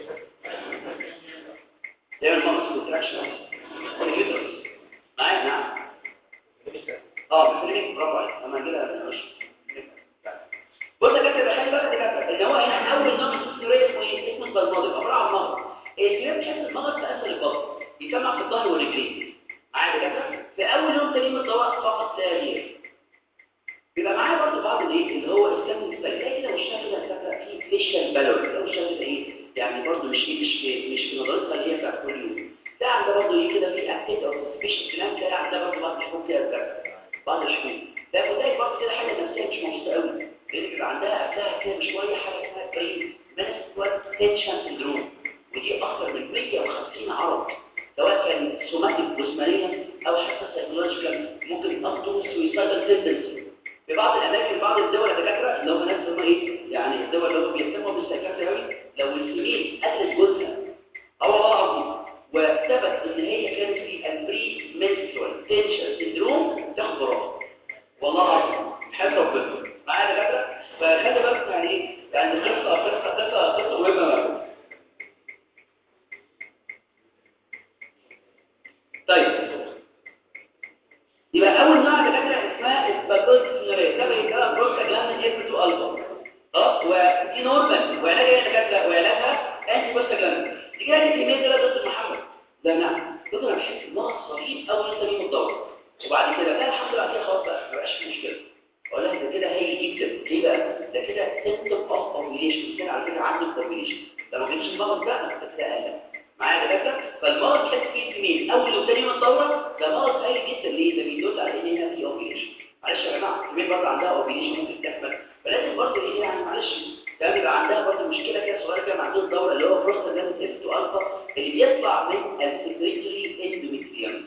تعمل مغص كونتراكشن اليوترس معايا نعم اه بفريق برافو عليك اما كده مش بص يا كابتن خلي بالك يا كابتن ان هو هنا اول نوع من السيستوريه اسمه ايه اسمه البلماضي عباره عن مغص الكلام بيحس المغص في اسفل البطن يسمع في الظهر والرجلين معايا يا كابتن في اول يوم تاني من الدواء فقط لا غير بالور لو شايف ايه يعني برضه مش مش مش في نظرتها اللي هي بتاعت كل يوم ده عندها برضه ايه كده في اكتيف او سسبيشن كلام كده عندها برضه بعض الشهور كده بتاعت بعض الشهور ده خد برضه كده حاجه نفسيه مش مبسوطه قوي لان بيبقى عندها قبلها كده بشويه حاجه اسمها برين مانسكوات تنشن سندروم ودي اكثر من 150 عرض سواء كان سوماتيك جسمانيا او حتى سايكولوجيكال ممكن ابطو سويسايدال تندنسي في بعض الاماكن بعض الدول الدكاتره اللي هم ناس هم ايه يعني الدول اللي هم بيهتموا بالسايكاتري قوي لو الفيميل قتلت جوزها او والله العظيم وثبت ان هي كانت في البري منسترال تنشن سندروم تاخد براءه والله العظيم حياه ربنا معايا دكاتره فخلي بالك يعني ايه يعني قصه قصه قصه قصه مهمه طيب يبقى اول نوع دكاتره اسمها اسباجوز سيناريو ده بيتكلم بروستاجلاندين اف 2 الفا خلاص ودي نورمال وعلاجها ايه دكاتره وعلاجها انتي بروستاجلاندين دي كده الكميه دي لا دكتور محمد لا نعم دكتور انا بحس ان هو صليب اول لسه ليه الدوره وبعد كده لا الحمد لله كده خلاص بقى ما بقاش في مشكله اقول لها ده كده هي جدا ليه بقى ده كده سيمتوم اوف اوفيليشن كده على فكره عندك اوفيليشن لو ما جبتش المرض ده انا كده قلق معايا دكاتره فالمرض تحس فيه الكمين اول وثاني يوم الدوره ده مرض هايل جدا ليه ده بيدل على ان هنا في اوفيليشن معلش يا جماعه الكمين برضه عندها اوفيليشن ممكن تحمل فلازم برضه ايه يعني معلش ده بيبقى عندها برضه مشكله كده صغيره كده عندها الدوره اللي هو بروستاجلاندين اف 2 الفا اللي بيطلع من السكريتوري اندوميتريوم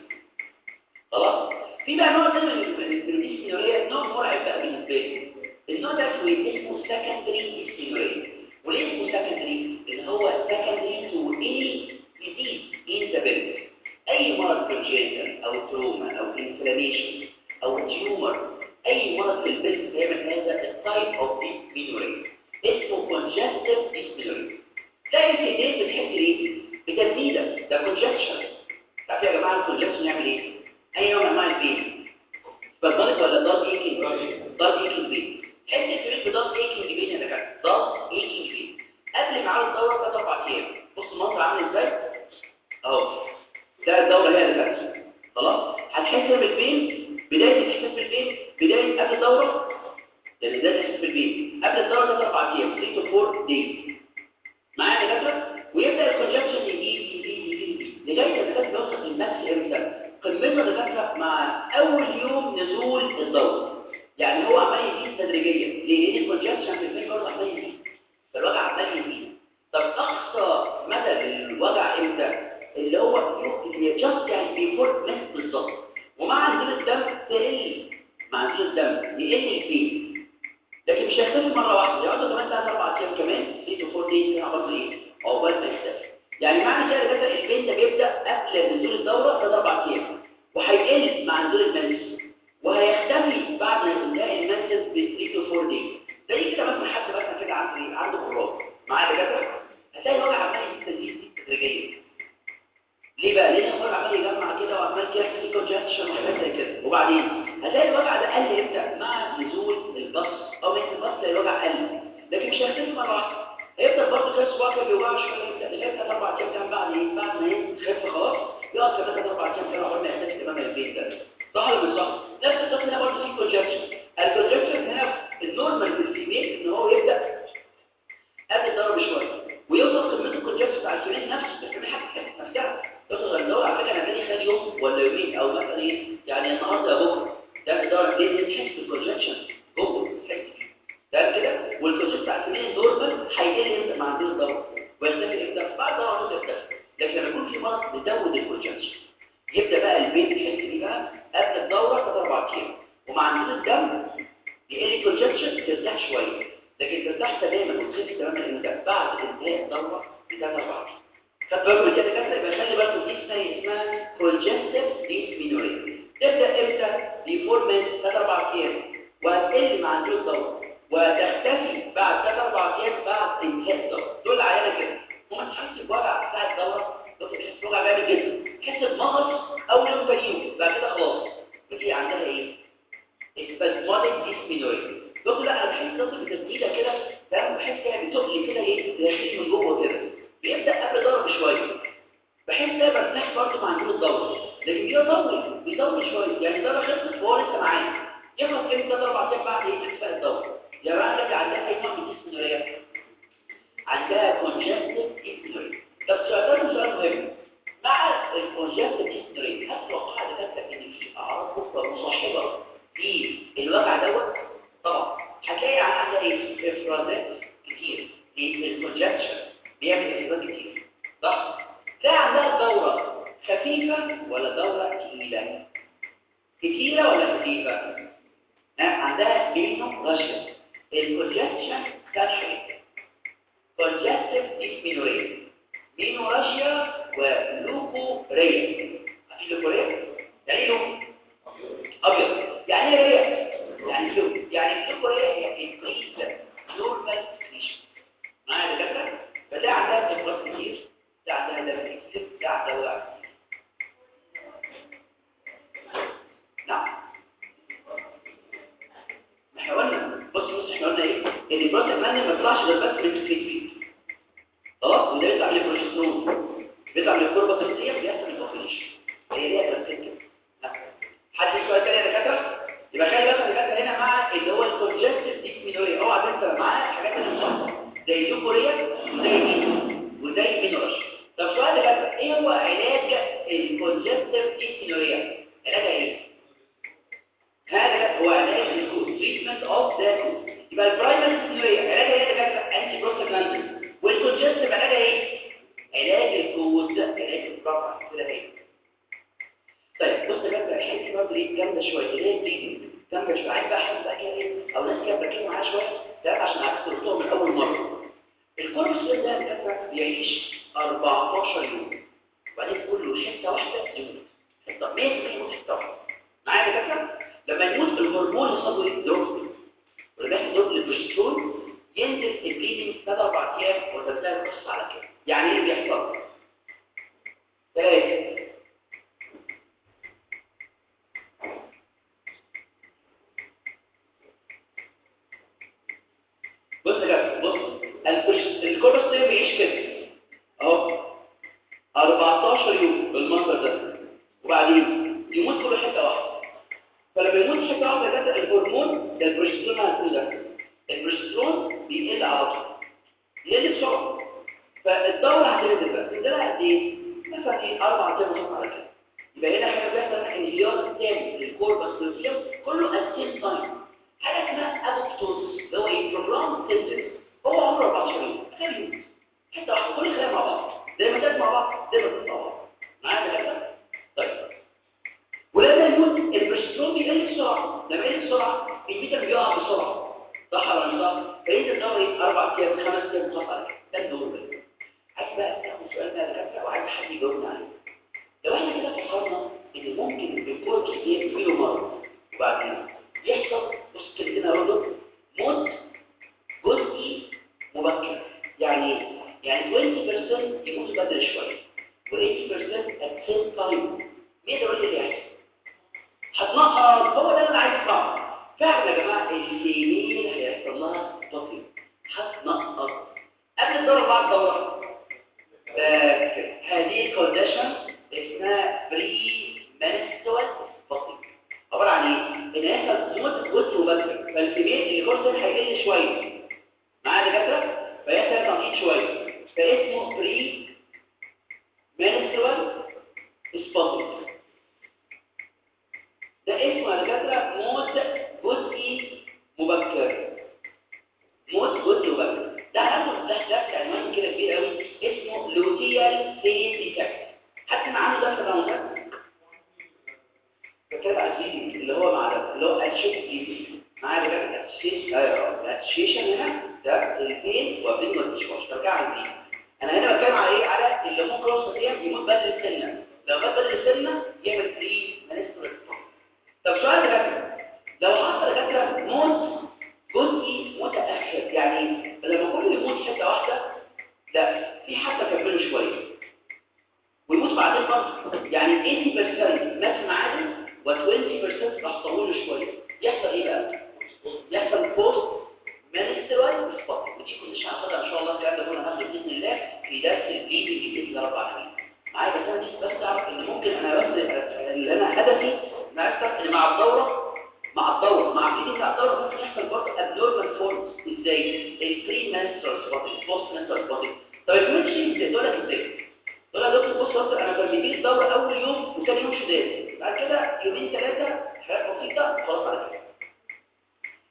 خلاص في بقى نوع تاني من الديسينوريا نوع مرعب بقى بالنسبه لي النوع ده اسمه سكندري ديسينوريا وليه اسمه سكندري اللي هو سكندري تو اني ديزيز ان ذا بيلد اي مرض كونجنتال او تروما او انفلاميشن او تيومر اي مرض في البيلد بيعمل هذا التايب اوف ديسينوريا اسمه كونجستيف ديسينوريا تلاقي في الناس بتحس ليه بتبديله ده كونجكشن عارفين يا جماعه الكونجكشن يعمل ايه اي نوع من انواع البين فالضغط ولا ضغط ايكينج ضغط ايكينج بين حته الفلوس بضغط ايكينج بين يا دكاتره ضغط ايكينج بين قبل ميعاد الدوره ثلاث اربع ايام بص المنظر عامل ازاي اهو ده الدوره هي اللي فاتت خلاص هتحس بالبين بدايه الاحساس بالبين بدايه قبل الدوره لان بدايه الاحساس بالبين قبل الدوره ثلاث اربع ايام 3 to 4 دايز معايا يا دكاتره ويبدا الكونجكشن يزيد يزيد يزيد يزيد لغايه ما الكتاب يوصل للماكس امتى قمته دكاتره مع اول يوم نزول الدوره يعني هو عمال يزيد تدريجيا ليه لان الكونجكشن في البين برضه عمال يزيد فالوجع عمال يزيد طب اقصى مدى الوجع امتى اللي هو جاست يعني بيفور مس بالظبط ومع نزول الدم تقل مع نزول الدم يقل البين لكن مش هيختفي مره واحده يقعدوا كمان ثلاث اربع ايام كمان 3 to 4 دايز كده عباره ايه عقبال ما يختفي يعني معنى كده كده البين ده بيبدا قبل نزول الدوره ثلاث اربع ايام وهيقل مع نزول المنس وهيختفي بعد انتهاء المنس ب 3 to 4 دايز زي كده مثلا حد مثلا كده عنده ايه عنده قراب معاه دكاتره هتلاقي الوجع عمال يزيد تدريجيا ليه بقى لان الوجع عمال يجمع كده وعمال كده في كونجكشن وحاجات زي كده وبعدين هتلاقي الوجع ده قل امتى مع نزول البص او من البص تلاقي الوجع قل لكن مش هيختفي مره واحده هيفضل برضه كده صباعه كده بيوجعه شويه يبدا لغايه ثلاث اربع ايام كمان بعد ايه بعد ما يخف خلاص يقعد كمان ثلاث اربع ايام كده عقبال ما يحتاج تمام البيت ده صح ولا مش صح؟ نفس القصه هنا برضه في كونجكشن الكونجكشن هنا النورمال في الفيميل ان هو يبدا قبل الضرب شويه ويوصل قمه الكونجكشن بتاع الفيميل نفسه الفيميل حاجه نفسها يوصل اللي هو على فكره انا جالي خد يوم ولا يومين او مثلا ايه يعني النهارده يا بكره ده الدرجه ليه تحس بالكونجكشن جوه تحس ده كده والكونجكشن بتاع الفيميل نورمال هيقل امتى مع نزول الضرب ويختفي امتى بعد ضرب يختفي لكن لما يكون في مرض بيزود الكونجكشن يبدا بقى البيت يحس بيه بقى قبل الدوره ثلاث اربع ايام ومع نزول الدم يقل الكونجكشن ترتاح شويه لكن ترتاح تماما وتخف تماما امتى بعد انتهاء الدوره بثلاث اربع ايام خد بالكم من كده كده يبقى خلي بالكم دي اسمها اسمها كونجستيف ديسمينوريا تبدا امتى بيفور من ثلاث اربع ايام وهتقل مع نزول الدوره وتختفي بعد ثلاث اربع ايام بعد انتهاء الدوره دول عيانه كده وما تحسش بوجع بتاع الدوره دكتور بيحس بوجع جامد جدا تحس بمغص اول يوم ثاني يوم بعد كده خلاص بتلاقي عندها ايه اسبازماتيك ديسمينوريا دكتور لا انا بحس دكتور بتبديله كده فاهم بحس كده بتقل كده ايه داخلي من جوه كده بيبدا قبل ضرب شويه بحس ده برتاح برضه مع نزول الدوره لكن بيطول بيطول شويه يعني الدوره خلصت وهو لسه معايا ياخد كام ثلاث اربع ايام بعد ايه اخفاء الدوره يا بقى لك عندها اي نوع من الديسمينوريا معروفه مصاحبه للوجع دوت طبعا هتلاقي عندها ايه افرازات كتير الكونجكشن بيعمل افرازات كتير صح تلاقي عندها دوره خفيفه ولا دوره تقيله كتيره ولا خفيفه عندها بينو رشا الكونجكشن ساتشوريت كونجكتيف ديسمينوريا بينو رشا ولوكوريا عارفين لوكوريا يعني ايه لوكو ابيض يعني ايه ريا يعني لوكو يعني اللوكوريا هي انكريز نورمال فيشن معايا دكاتره فتلاقي عندها افراز كتير تلاقي عندها دم كتير تلاقي عندها وجع كتير نعم احنا قلنا بص بص احنا قلنا ايه ان البروتين مان ما يطلعش غير بس من الفيت خلاص وده يطلع من البروجسترون بيطلع من الكوربا الصدريه بيحصل الاوفيليشن هي ليها ترتيب كده حد في سؤال تاني يا دكاتره يبقى خلي بالك دكاتره هنا مع اللي هو الكونجكتيف ديسمينوريا اوعى تنسى معاه الحاجات اللي مصاحبه زي اللوكوريا وزي مين وزي مينورش طب سؤال دكاتره ايه هو علاج الكونجكتيف ديسمينوريا علاجها ايه هذا هو علاج الكوز تريتمنت اوف ذا كوز يبقى البرايمري ديسمينوريا علاجها ايه يا دكاتره انتي بروستاجلاندين والكونجكتيف علاجها ايه علاج الكوز علاج الرفع كده اهي طيب بص بقى الحته دي برضه ايه جامده شويه اللي هي دي جامده شويه عايز بقى حد بقى كده ايه او ناس كده بركزوا معايا شويه ده عشان عارف تلقطوها من اول مره الكوربس ده بتاعك بيعيش 14 يوم وبعدين تقول له حته واحده يموت حته 100% يموت حته واحده معايا يا دكاتره لما يموت الهرمون يصاب له دروب ولما يحصل دروب للبروجسترون ينزل البليدنج ثلاث اربع ايام وتبدا القصه على كده يعني ايه اللي بيحصل؟ ثلاثه بص يا جماعه بص الكورستيم بيعيش كده اهو 14 يوم بالمنظر ده وبعدين يموت كل حته واحده فلما يموت حته واحده كده الهرمون ده البروجسترون هيكون ده البروجسترون بيقل على طول يقل بسرعه فالدوره هتنزل بقى تنزلها قد ايه؟ مثلا ايه اربع ايام ونص على كده يبقى هنا احنا بيحصل انهيار تام للكوربس لوتيوم كله ات سيم تايم حاجه اسمها ابوبتوز اللي هو ايه بروجرام سنتنس هو عمره 14 يوم تخيل يموت حته واحده كل خلايا مع بعض زي ما كانت مع بعض زي ما كنت مع بعض معايا كده طيب ولما يموت البروجسترون بيقل بسرعه لما يقل بسرعه البيتا بيقع بسرعه صح ولا مش صح فينزل دوري اربع ايام خمس ايام خلاص على كده ده الدور ده عايز بقى تاخد سؤال بقى دكاتره وعايز حد يجاوبنا عليه لو احنا كده فكرنا ان ممكن الكورتكس يجي له مرض وبعدين يحصل بص كده برضه موت جزئي مبكر يعني يعني 20% يموت بدري شويه و80% at same time مين ده اللي يحصل هتنقص هو ده اللي انا عايز اسمعه فعلا يا جماعه الفيميل هيحصل لها تطفيل هتنقص قبل الدوره بعد الدوره آه هذه الكونديشن اسمها بري منستوال فصيل عباره عن ايه؟ ان يحصل موت جزء مبكر فالفيميل الكورتين هيقل شويه معايا دكاتره فيحصل تنقيط شويه فاسمه بري منستوال سبوتنج ده اسمه يا دكاتره موت جزئي مبكر موت جزئي مبكر ده هناخد ده ده عنوان كده كبير قوي اسمه لوتيال فيز ديتكت حتى معاه ده في ده بتكلم على الفيديو اللي هو مع ده اللي هو الشيك فيديو معايا دكاتره الشيش ايوه الشيشه هنا ده الفين وبين والتشوش برجع على الفين انا هنا بتكلم على ايه على اللي ممكن يوصل ايه يموت بدري السنه لو مات بدري السنه يعمل فري مانستر طب سؤال دكاتره لو حصل دكاتره موت جزئي متاخر يعني لما كل يموت حته واحده لا في حد كمله شويه ويموت بعدين برضه يعني 80% مات معادي و20% راح طوله شويه يحصل ايه بقى يحصل بوست مانسترال سبوت ودي كنا هناخدها ان شاء الله الكلام ده كله هناخده باذن الله في درس الفيديو باذن الله رب العالمين معايا بس انا دي بس اعرف ان ممكن انا بس اللي انا هدفي معرفه ان مع الدوره مع الدوره مع الفيديو بتاع الدوره ممكن يحصل برضه ابنورمال فورمز ازاي البري مانسترال سبوت البوست مانسترال سبوت طب الكوتش ازاي دول ازاي دول يا دكتور بص انا كان بيجي لي الدوره اول يوم وكان يوم شداد بعد كده يومين ثلاثه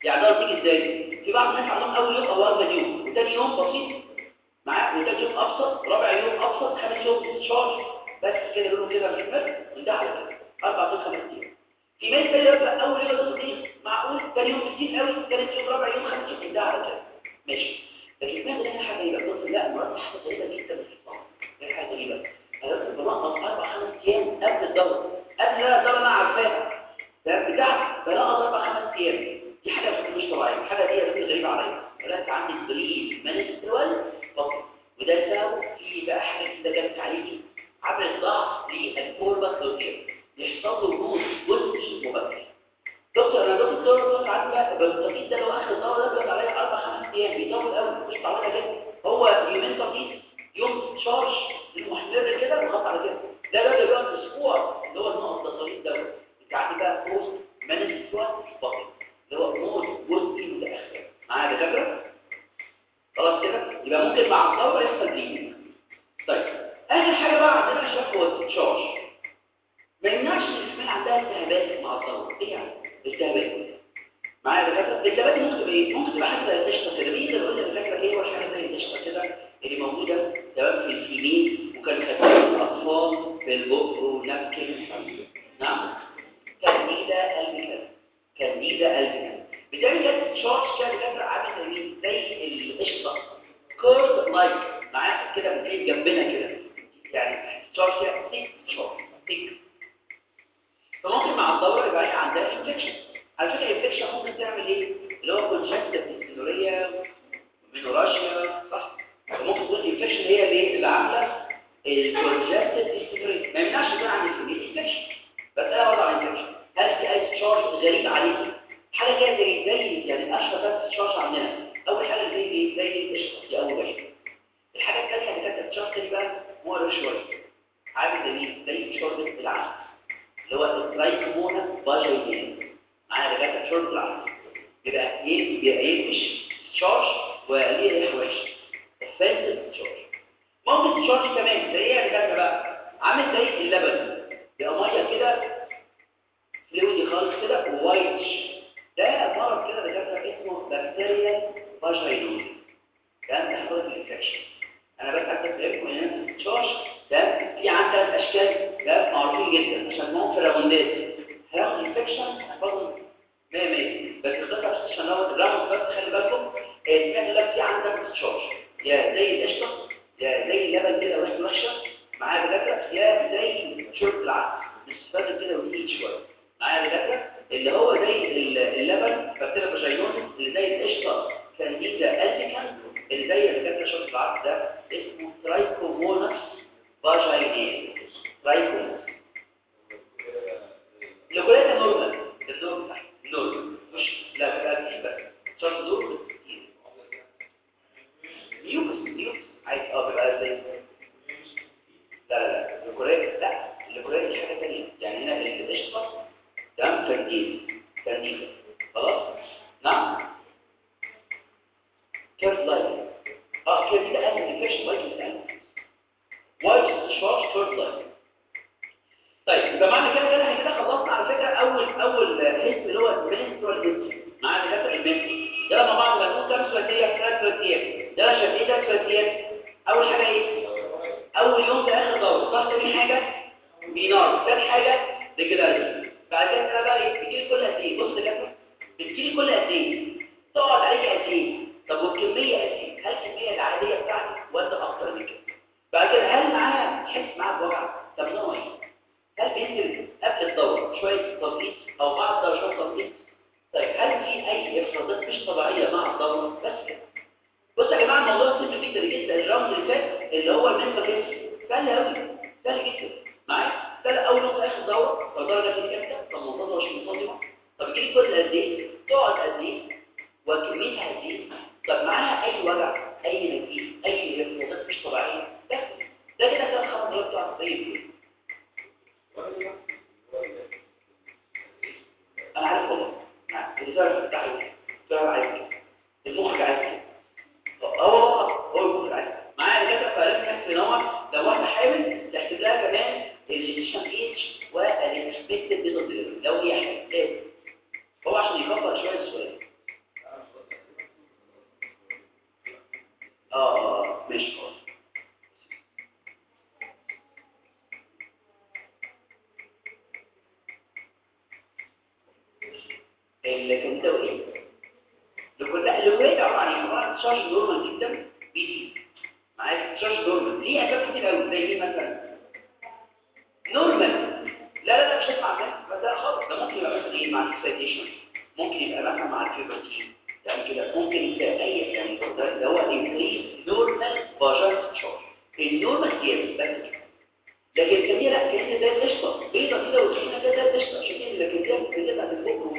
يعني ده تيجي ازاي في بعض الناس عندهم اول يوم او اول يوم وثاني يوم بسيط معاك وثالث يوم ابسط رابع يوم ابسط خامس يوم شارج بس كده لونه كده محمر وده على كده اربع يوم خمس ايام في ناس تانية يبقى اول يوم ده بسيط معقول ثاني يوم كتير قوي ثالث يوم رابع يوم خامس يوم ده على كده ماشي لكن ناخد هنا حاجه يبقى بص لا مرات حاجه غريبه جدا في الصلاه دي حاجه غريبه انا بس بنقص اربع خمس ايام قبل الدوره قبل لا الدوره انا عارفاها ده بتاع بنقص اربع خمس ايام دي حاجه مش طبيعيه الحاجه دي بس غريبه عليا ولكن عندي دليل منسترول فقط وده سبب في بقى حاجه كده جت عليكي عمل ضغط للفورمه الصوتيه يحصل له نوز جزئي مبكر دكتور انا دكتور الدوره بتاعت عندي بالتوقيت ده لو اخر الدوره ده بيقعد عليا اربع خمس ايام بيطول قوي مش طويله جدا هو يومين توقيت يوم شارج المحمر كده وخط على كده ده ده اللي بيقعد اسبوع اللي هو النقط الطويل ده انت عندي بقى بوست مانجمنت فقط اللي هو نوز جزئي متاخر معايا دكاتره خلاص كده يبقى ممكن مع الدوره يحصل بليدنج طيب اخر حاجه بقى عندنا شباب هو التشارج ما يمنعش ان الاسنان عندها التهابات مع الدوره ايه يعني التهابات معايا دكاتره الالتهابات دي ممكن تبقى ايه ممكن تبقى حاجه زي القشطه كده مين اللي قلنا الفكره ايه هو حاجه زي القشطه كده اللي موجوده تمام في السنين وكان خدتها الاطفال في البقر ونبكن نعم كانديدا البيكال كانديدا البيكال بتعمل كده شارج كده دكاتره عامل زي مين زي القشطه كيرد لايك معاك كده بتلاقي جنبنا كده يعني شارج كده تيك شارج تيك فممكن مع الدوره يبقى هي عندها انفكشن على فكره الانفكشن ممكن تعمل ايه اللي هو كونجكتيف ديستوريا مينوراشيا صح ممكن تكون الانفكشن هي اللي اللي عامله الكونجكتيف ديستوريا ما يمنعش يكون عندي سبيل انفكشن بس انا برضه عندي انفكشن هل في اي تشارج غريب عليكي حاجه كده زي زي يعني اشهر بس تشارج عندنا اول حاجه زي ايه زي القشطه دي اول حاجه الحاجه الثانيه اللي كانت تشارج دي بقى مقرف شويه عامل زي مين زي شوربه العسل اللي هو الترايكومونا فاجينال معايا دكاتره شوربه العسل يبقى يبقى ينفش تشارج وليه ريحه وحشه الفاسد تشارج ممكن تشارج كمان زي ايه يا دكاتره بقى عامل زي اللبن بيبقى ميه كده فلويدي خالص كده ووايتش ده مرض كده دكاتره اسمه بكتيريا فاجينال ده بيحصل في الانفكشن انا بس عايز افهمكم ان التشارج ده في عندك اشكال ده معروفين جدا عشان اسمهم فيرامونات هياخد انفكشن هيفضل 100 100 بس الخطه عشان لو الراوند بس خلي بالكم سمعت لك في عندك تشارج يا زي القشطه يا زي اللبن كده ريحته وحشه معايا دكاتره يا زي شرب العسل مستفاد كده وتقيل شويه معايا دكاتره اللي هو زي اللبن بكتيريا فاجينوز اللي زي القشطه كانديدا البيكان اللي زي دكاتره شرب العسل ده اسمه ترايكوموناس فاجينال ترايكوموناس الكليه نورمال النورمال نورمال مش لا بقى مش بس شرط نورمال نيوكس نيوكس عايز اه بيبقى زي لا لا لا الكليه لا الكليه دي حاجه ثانيه يعني هنا القشطه تمام كانديد كانديد خلاص نعم كيرف لاين اه كيرف ده اهم انفكشن وايت الان وايت شارج كيرف لاين طيب يبقى معنى كده كده احنا كده خلصنا على فكره اول اول حس اللي هو المنسترال ديسك معانا كده المنسترال يلا مع بعض بقى كام سؤاليه ثلاث سؤاليات يلا شايفين ده سؤاليات اول حاجه ايه اول يوم ده اخر دوره صح تاني حاجه بينار ثاني حاجه ريجولاريتي بعد كده انا بقى ايه بتجيلي كل قد ايه بص كده بتجيلي كل قد ايه تقعد عليك قد ايه طب والكميه قد ايه هل الكميه العاديه بتاعتي ولا اكتر من كده بعد كده هل معايا تحس معاك بوجع طب نوع ايه هل بينزل قبل الدورة شوية تنقيص أو بعد الدورة شوية تنقيص؟ طيب هل في أي إفرازات مش طبيعية مع الدورة؟ بس كده. بص يا جماعة الموضوع سهل جدا جدا الراوند اللي فات اللي هو المنفى كيس سهل أوي سهل جدا معايا؟ سهل أول نقطة آخر دورة الدورة جت إمتى؟ طب منتظمة مش منتظمة؟ طب تجيلي كل قد إيه؟ تقعد قد إيه؟ وكميتها قد إيه؟ طب معاها أي وجع؟ أي نزيف؟ أي إفرازات مش طبيعية؟ بس ده كده كده خمس درجات بتوعك زي الفل انا عارف والله الرساله بتاعتي الرساله عايز كده المخرج عايز كده هو هو هو المخرج عايز كده معايا كده فلازم نحس ان هو لو واحده حامل تحسب لها كمان الجيشن ايتش والانكسبكتد بيض لو هي حامل لازم هو عشان يكبر شويه السؤال الكانديدا وايه لكل لا اللي عباره عن ايه عباره عن شارج نورمال جدا بي دي معاك شارج نورمال ليه اسباب كتير قوي زي ايه مثلا نورمال لا لا لا مش هسمع بس ده خالص ده ممكن يبقى مثلا ايه مع الاكسايتيشن ممكن يبقى مثلا مع الفيبرتين يعني كده ممكن يبقى اي يعني ده هو انكريز نورمال فاجن شارج النورمال كير بس لكن الكميه لا الكميه ده القشطه بيضه كده وتخينه كده ده القشطه عشان كده الكميه الكميه بتاعت الفوق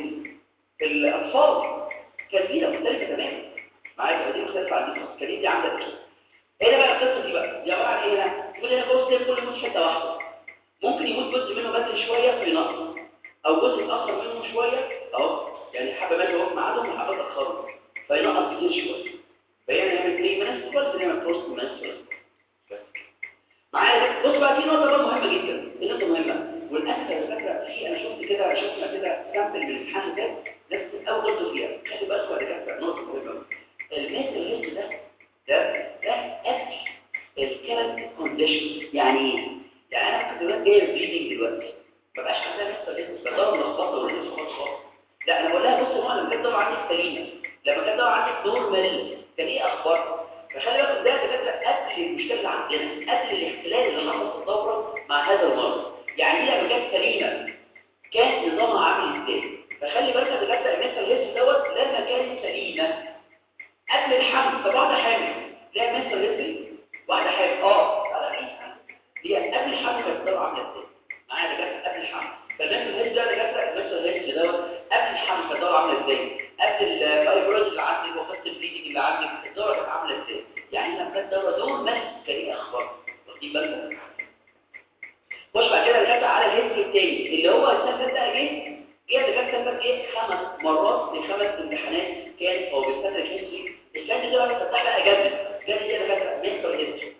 الاطفال كبيره مختلفه تماما معايا دي مختلفه عن دي الكميه دي عامله ايه هنا بقى القصه دي بقى دي عباره عن ايه هنا تقول هنا جزء كل يموت حته واحده ممكن يموت جزء منه بدري شويه في نقص او جزء اتاخر منه شويه اهو يعني حبه مات وقت ميعادهم وحبه اتاخروا فينقص كتير شويه فيعني نعمل بري منسترال نعمل بوست منسترال معايا بص بقى في نقطه بقى مهمه جدا دي نقطه مهمه والاسف على فكره في انا شفت كده شفنا كده سامبل من الامتحان ده ناس اول غلطوا فيها خلي بالك بعد كده نقطه مهمه الماس اللي ده ده ده اكل الكلام كونديشن يعني ايه يعني انا كنت دلوقتي جايه بليدنج دلوقتي ما بقاش عندها لسه لسه بدور لخبطه ولا لسه خالص خالص لا انا بقول لها بص هو لما كانت دور عندك سليمه لما كانت دور عندك نورمال كان ايه اخبارها فخلي بالك ده دكاتره قبل المشكله اللي عندنا قبل الاختلال اللي حصل في الدوره مع هذا المرض يعني دي لما كانت سليمه كان نظامها عامل ازاي فخلي بالك يا دكاتره المثل الهيس دوت لما كانت سليمه قبل الحمل طب واحده حامل ليها مثل هيس واحده حامل اه لا لا هي قبل الحمل كانت الدوره عامله ازاي معايا دكاتره قبل الحمل فالمثل الهيس ده دكاتره المثل الهيس دوت قبل الحمل كانت الدوره عامله ازاي قبل الفايبروز اللي عندك وقت البليدنج اللي عندك الدوره كانت عامله ازاي يعني لما كانت الدوره دول بس كان ايه اخبار واخدين بالكم خش بعد كده نرجع على الهيستوري التاني اللي هو السنه ده جه جه ده كان سنه جه خمس مرات من خمس امتحانات كان او بالسنه الهيستوري السنه دي بقى فتح بقى جد جد دي ده كانت مينتور هيستوري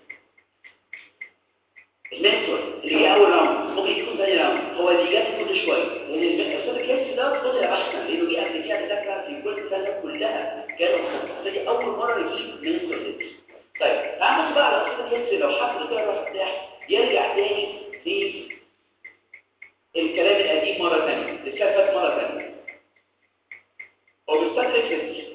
المينتور اللي هي اول راوند ممكن يكون ثاني راوند هو اللي جت كل شويه لان المينتور الهيستوري ده خد بحثا لانه جه قبل كده دكاتره في كل سنه كلها كانوا خمسه دي اول مره يجيب مينتور هيستوري طيب تعالوا بقى على قصه الهيستوري لو حد كده راح يفتح يرجع تاني للكلام القديم مرة ثانية للكفات مرة ثانية وبالستاتريك هيستوري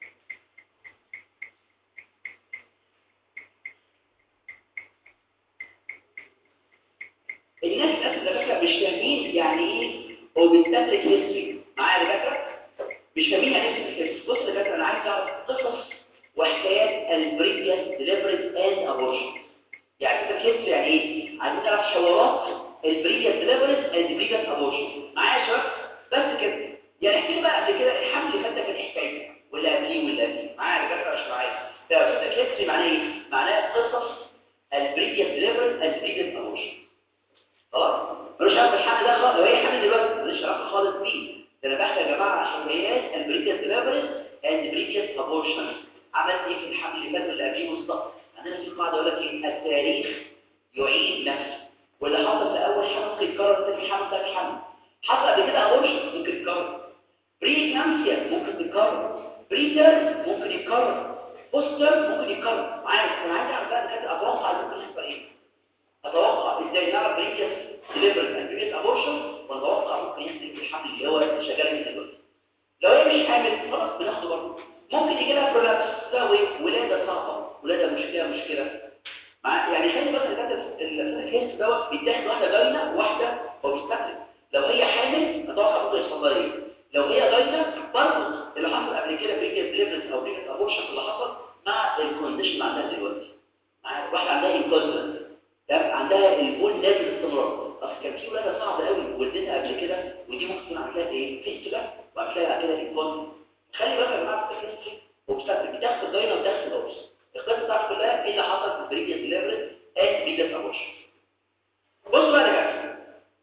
الناس للاسف دكاتره مش فاهمين يعني ايه اوبستاتريك هيستوري معايا يا دكاتره مش فاهمين يعني ايه هيستوري بص يا دكاتره انا عايز اعرف قصص وحكايات البريفيوس ديليفرنس اند ابورشن يعني كده هيستوري يعني ايه عايزين نعرف حوارات البريفيوس ديليفرنس اند بريفيوس ابورشن معايا يا شباب بس كده يعني احكي لي بقى قبل كده الحمل اللي فات ده كان ايه حكايته ولا قبليه ولا قبليه معايا يا دكاتره مش معايا ده هيستوري معناه ايه معناه قصص البريفيوس ديليفرنس اند بريفيوس ابورشن خلاص ملوش علاقه بالحمل ده خالص لو هي حمل دلوقتي ملوش علاقه خالص بيه ده انا بحكي يا جماعه عشان هي البريفيوس ديليفرنس اند بريفيوس ابورشن عملت ايه في الحمل اللي فات واللي قبليه مستقبل عندنا في قاعده يقول لك ايه التاريخ يعيد نفسه واللي حصل في اول حمل ممكن يتكرر تاني حمل تاني حمل حصل قبل كده ابورشن ممكن يتكرر بري كلامسيا ممكن تتكرر بري تيرم ممكن يتكرر بوست تيرم ممكن يتكرر معايا انا عايز اعرف بقى كده اتوقع ممكن يحصل ايه اتوقع ازاي نعرف بريكس ديليفرنس اند بريكس ابورشن ونتوقع ممكن يحصل في الحمل اللي هو شغال من دلوقتي لو هي مش حامل خلاص بناخده برضه ممكن يجي لها برولابس ده ولاده صعبه ولاده مشكله مشكله مع يعني خلي بالك ان الكيس دوت بيتاخد واحده غاينه وواحده هو بيستخدم لو هي حامل اتوقع ممكن يحصل لها ايه لو هي غاينه برضه اللي حصل قبل كده بريكس ديليفرنس او بريكس ابورشن اللي حصل مع الكونديشن اللي عندها دلوقتي مع واحده عندها انكونسنت تمام عندها البول لازم استمرار اصل كان في ولاده صعبه قوي ولدتها قبل كده ودي ممكن تكون عندها ايه فيستولا وبعد كده بعد كده انكونسنت خلي بالك يا جماعه في الهيستوري وبتاخد بتاخد الداينا وبتاخد الاوبس القصه بتاعتك كلها ايه اللي حصل في البريديس ليفل اند بيدس ابورشن بصوا بقى يا جماعه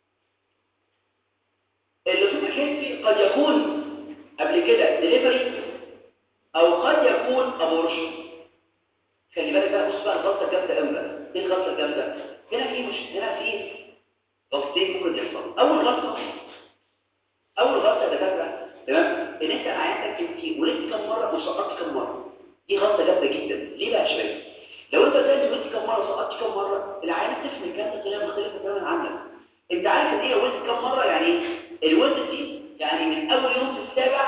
اللزوم الهيستوري قد يكون قبل كده ديليفري او قد يكون ابورشن خلي بالك بقى بص بقى الغلطه الجامده قوي بقى ايه الغلطه الجامده هنا في مش هنا في غلطتين ممكن يحصلوا اول غلطه اول غلطه يا دكاتره تمام ان انت عينتك انت ولدت كم مره وسقطت كم مره دي غلطه جامده جدا ليه بقى يا شباب لو انت زي ولدت كم مره وسقطت كم مره العينه بتفهم الكلام بطريقه مختلفه تماما عنك انت عارف ان هي ولدت كم مره يعني الولد دي يعني من اول يوم في السابع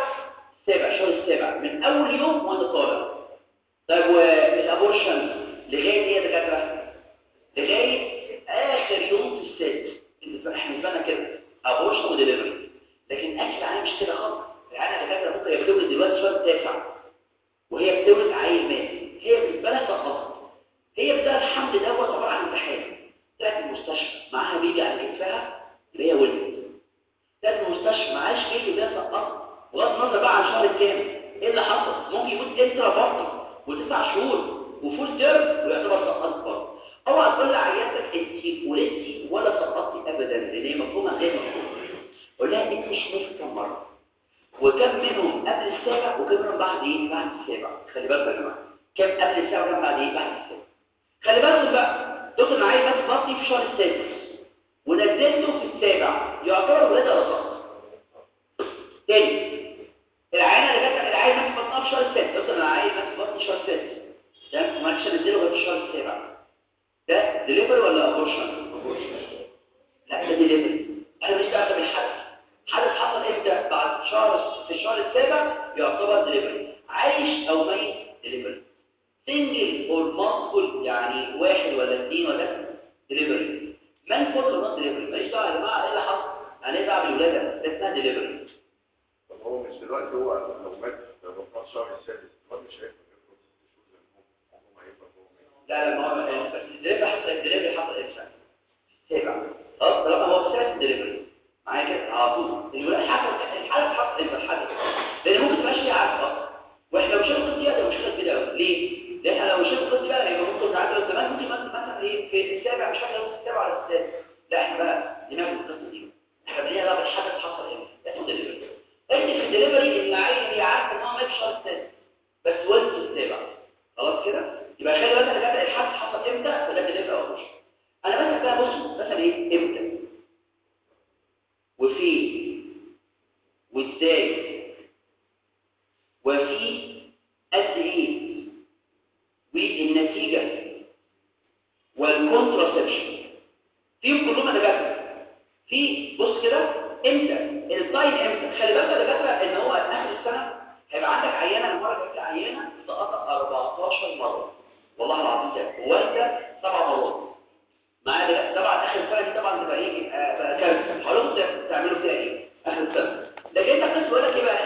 دلوقتي شهر تاسع وهي بتولد عيل مات هي بالنسبه لها سقطت هي بتاع الحمل دوت عباره عن امتحان طلعت المستشفى معاها بيبي على كتفها اللي هي ولدت طلعت المستشفى معاش بيبي ده سقطت بغض النظر بقى عن شهر كام ايه اللي حصل ممكن يموت انترا بطن وتسع شهور وفول تيرم ويعتبر سقطت برضه اوعى تقول لعيالك انت ولدتي ولا سقطتي ابدا لان هي مفهومه غير مفهومه قول لها انت حملت كم مره وكم منهم قبل السابع وكم منهم بعد ايه بعد السابع خلي بالك يا جماعه كم قبل السابع وكم بعد ايه بعد السابع خلي بالك بقى دكتور معايا بس بطني في شهر السادس ونزلته في السابع يعتبر ولاده ولا سقط تاني العينه اللي جت العينه ماسك بطنها في شهر السادس دكتور انا عايز ماسك بطني في شهر السادس ده وما عرفش انزله غير في الشهر السابع ده ديليفري ولا ابورشن لا ده ديليفري انا مش بقى بالحدث حدث حصل امتى بعد شهر في الشهر السابع يعتبر ديليفري عايش او ميت ديليفري سنجل اور مالتيبل يعني واحد ولا اثنين ولا ديليفري من كل نوت ديليفري ماليش دعوه يا جماعه ايه اللي حصل انا دعوه بالولاده ده اسمها ديليفري طب هو مش دلوقتي هو لو مات في بطن الشهر السادس هو مش هيفرق غير ست شهور لان هو عمره ما هيفرق هو ميت لا لا ما هو بس الدليفري حصل الدليفري حصل امتى السابع خلاص طالما هو في سنه الدليفري معايا كده على طول الولاده حصل الحدث حصل امتى الحدث لان ممكن تبقاش فيها عارفه واحنا لو شفنا القصه دي مشكله كبيره قوي ليه لان احنا لو شفنا القصه بقى يبقى ممكن نعدي لو زمان ممكن مثلا مثلا ايه في السابع مش فاكر لو في السابع ولا السادس لا احنا بقى دماغنا القصه دي احنا بنيجي بقى بالحدث حصل امتى اسمه دليفري انت في الدليفري العيل هي عارفه ان هو مات في الشهر السادس بس ولد في السابع خلاص كده يبقى خلي بالك انا الحدث حصل امتى فده دليفري او مش انا مثلا بقى بص مثلا ايه امتى وفين وازاي وفي قد ايه والنتيجه والكونتراسبشن فيهم كلهم انا جاي في بص كده امتى التايم امتى خلي بالك يا دكاتره ان هو اخر السنه هيبقى عندك عيانه المره الجايه عيانه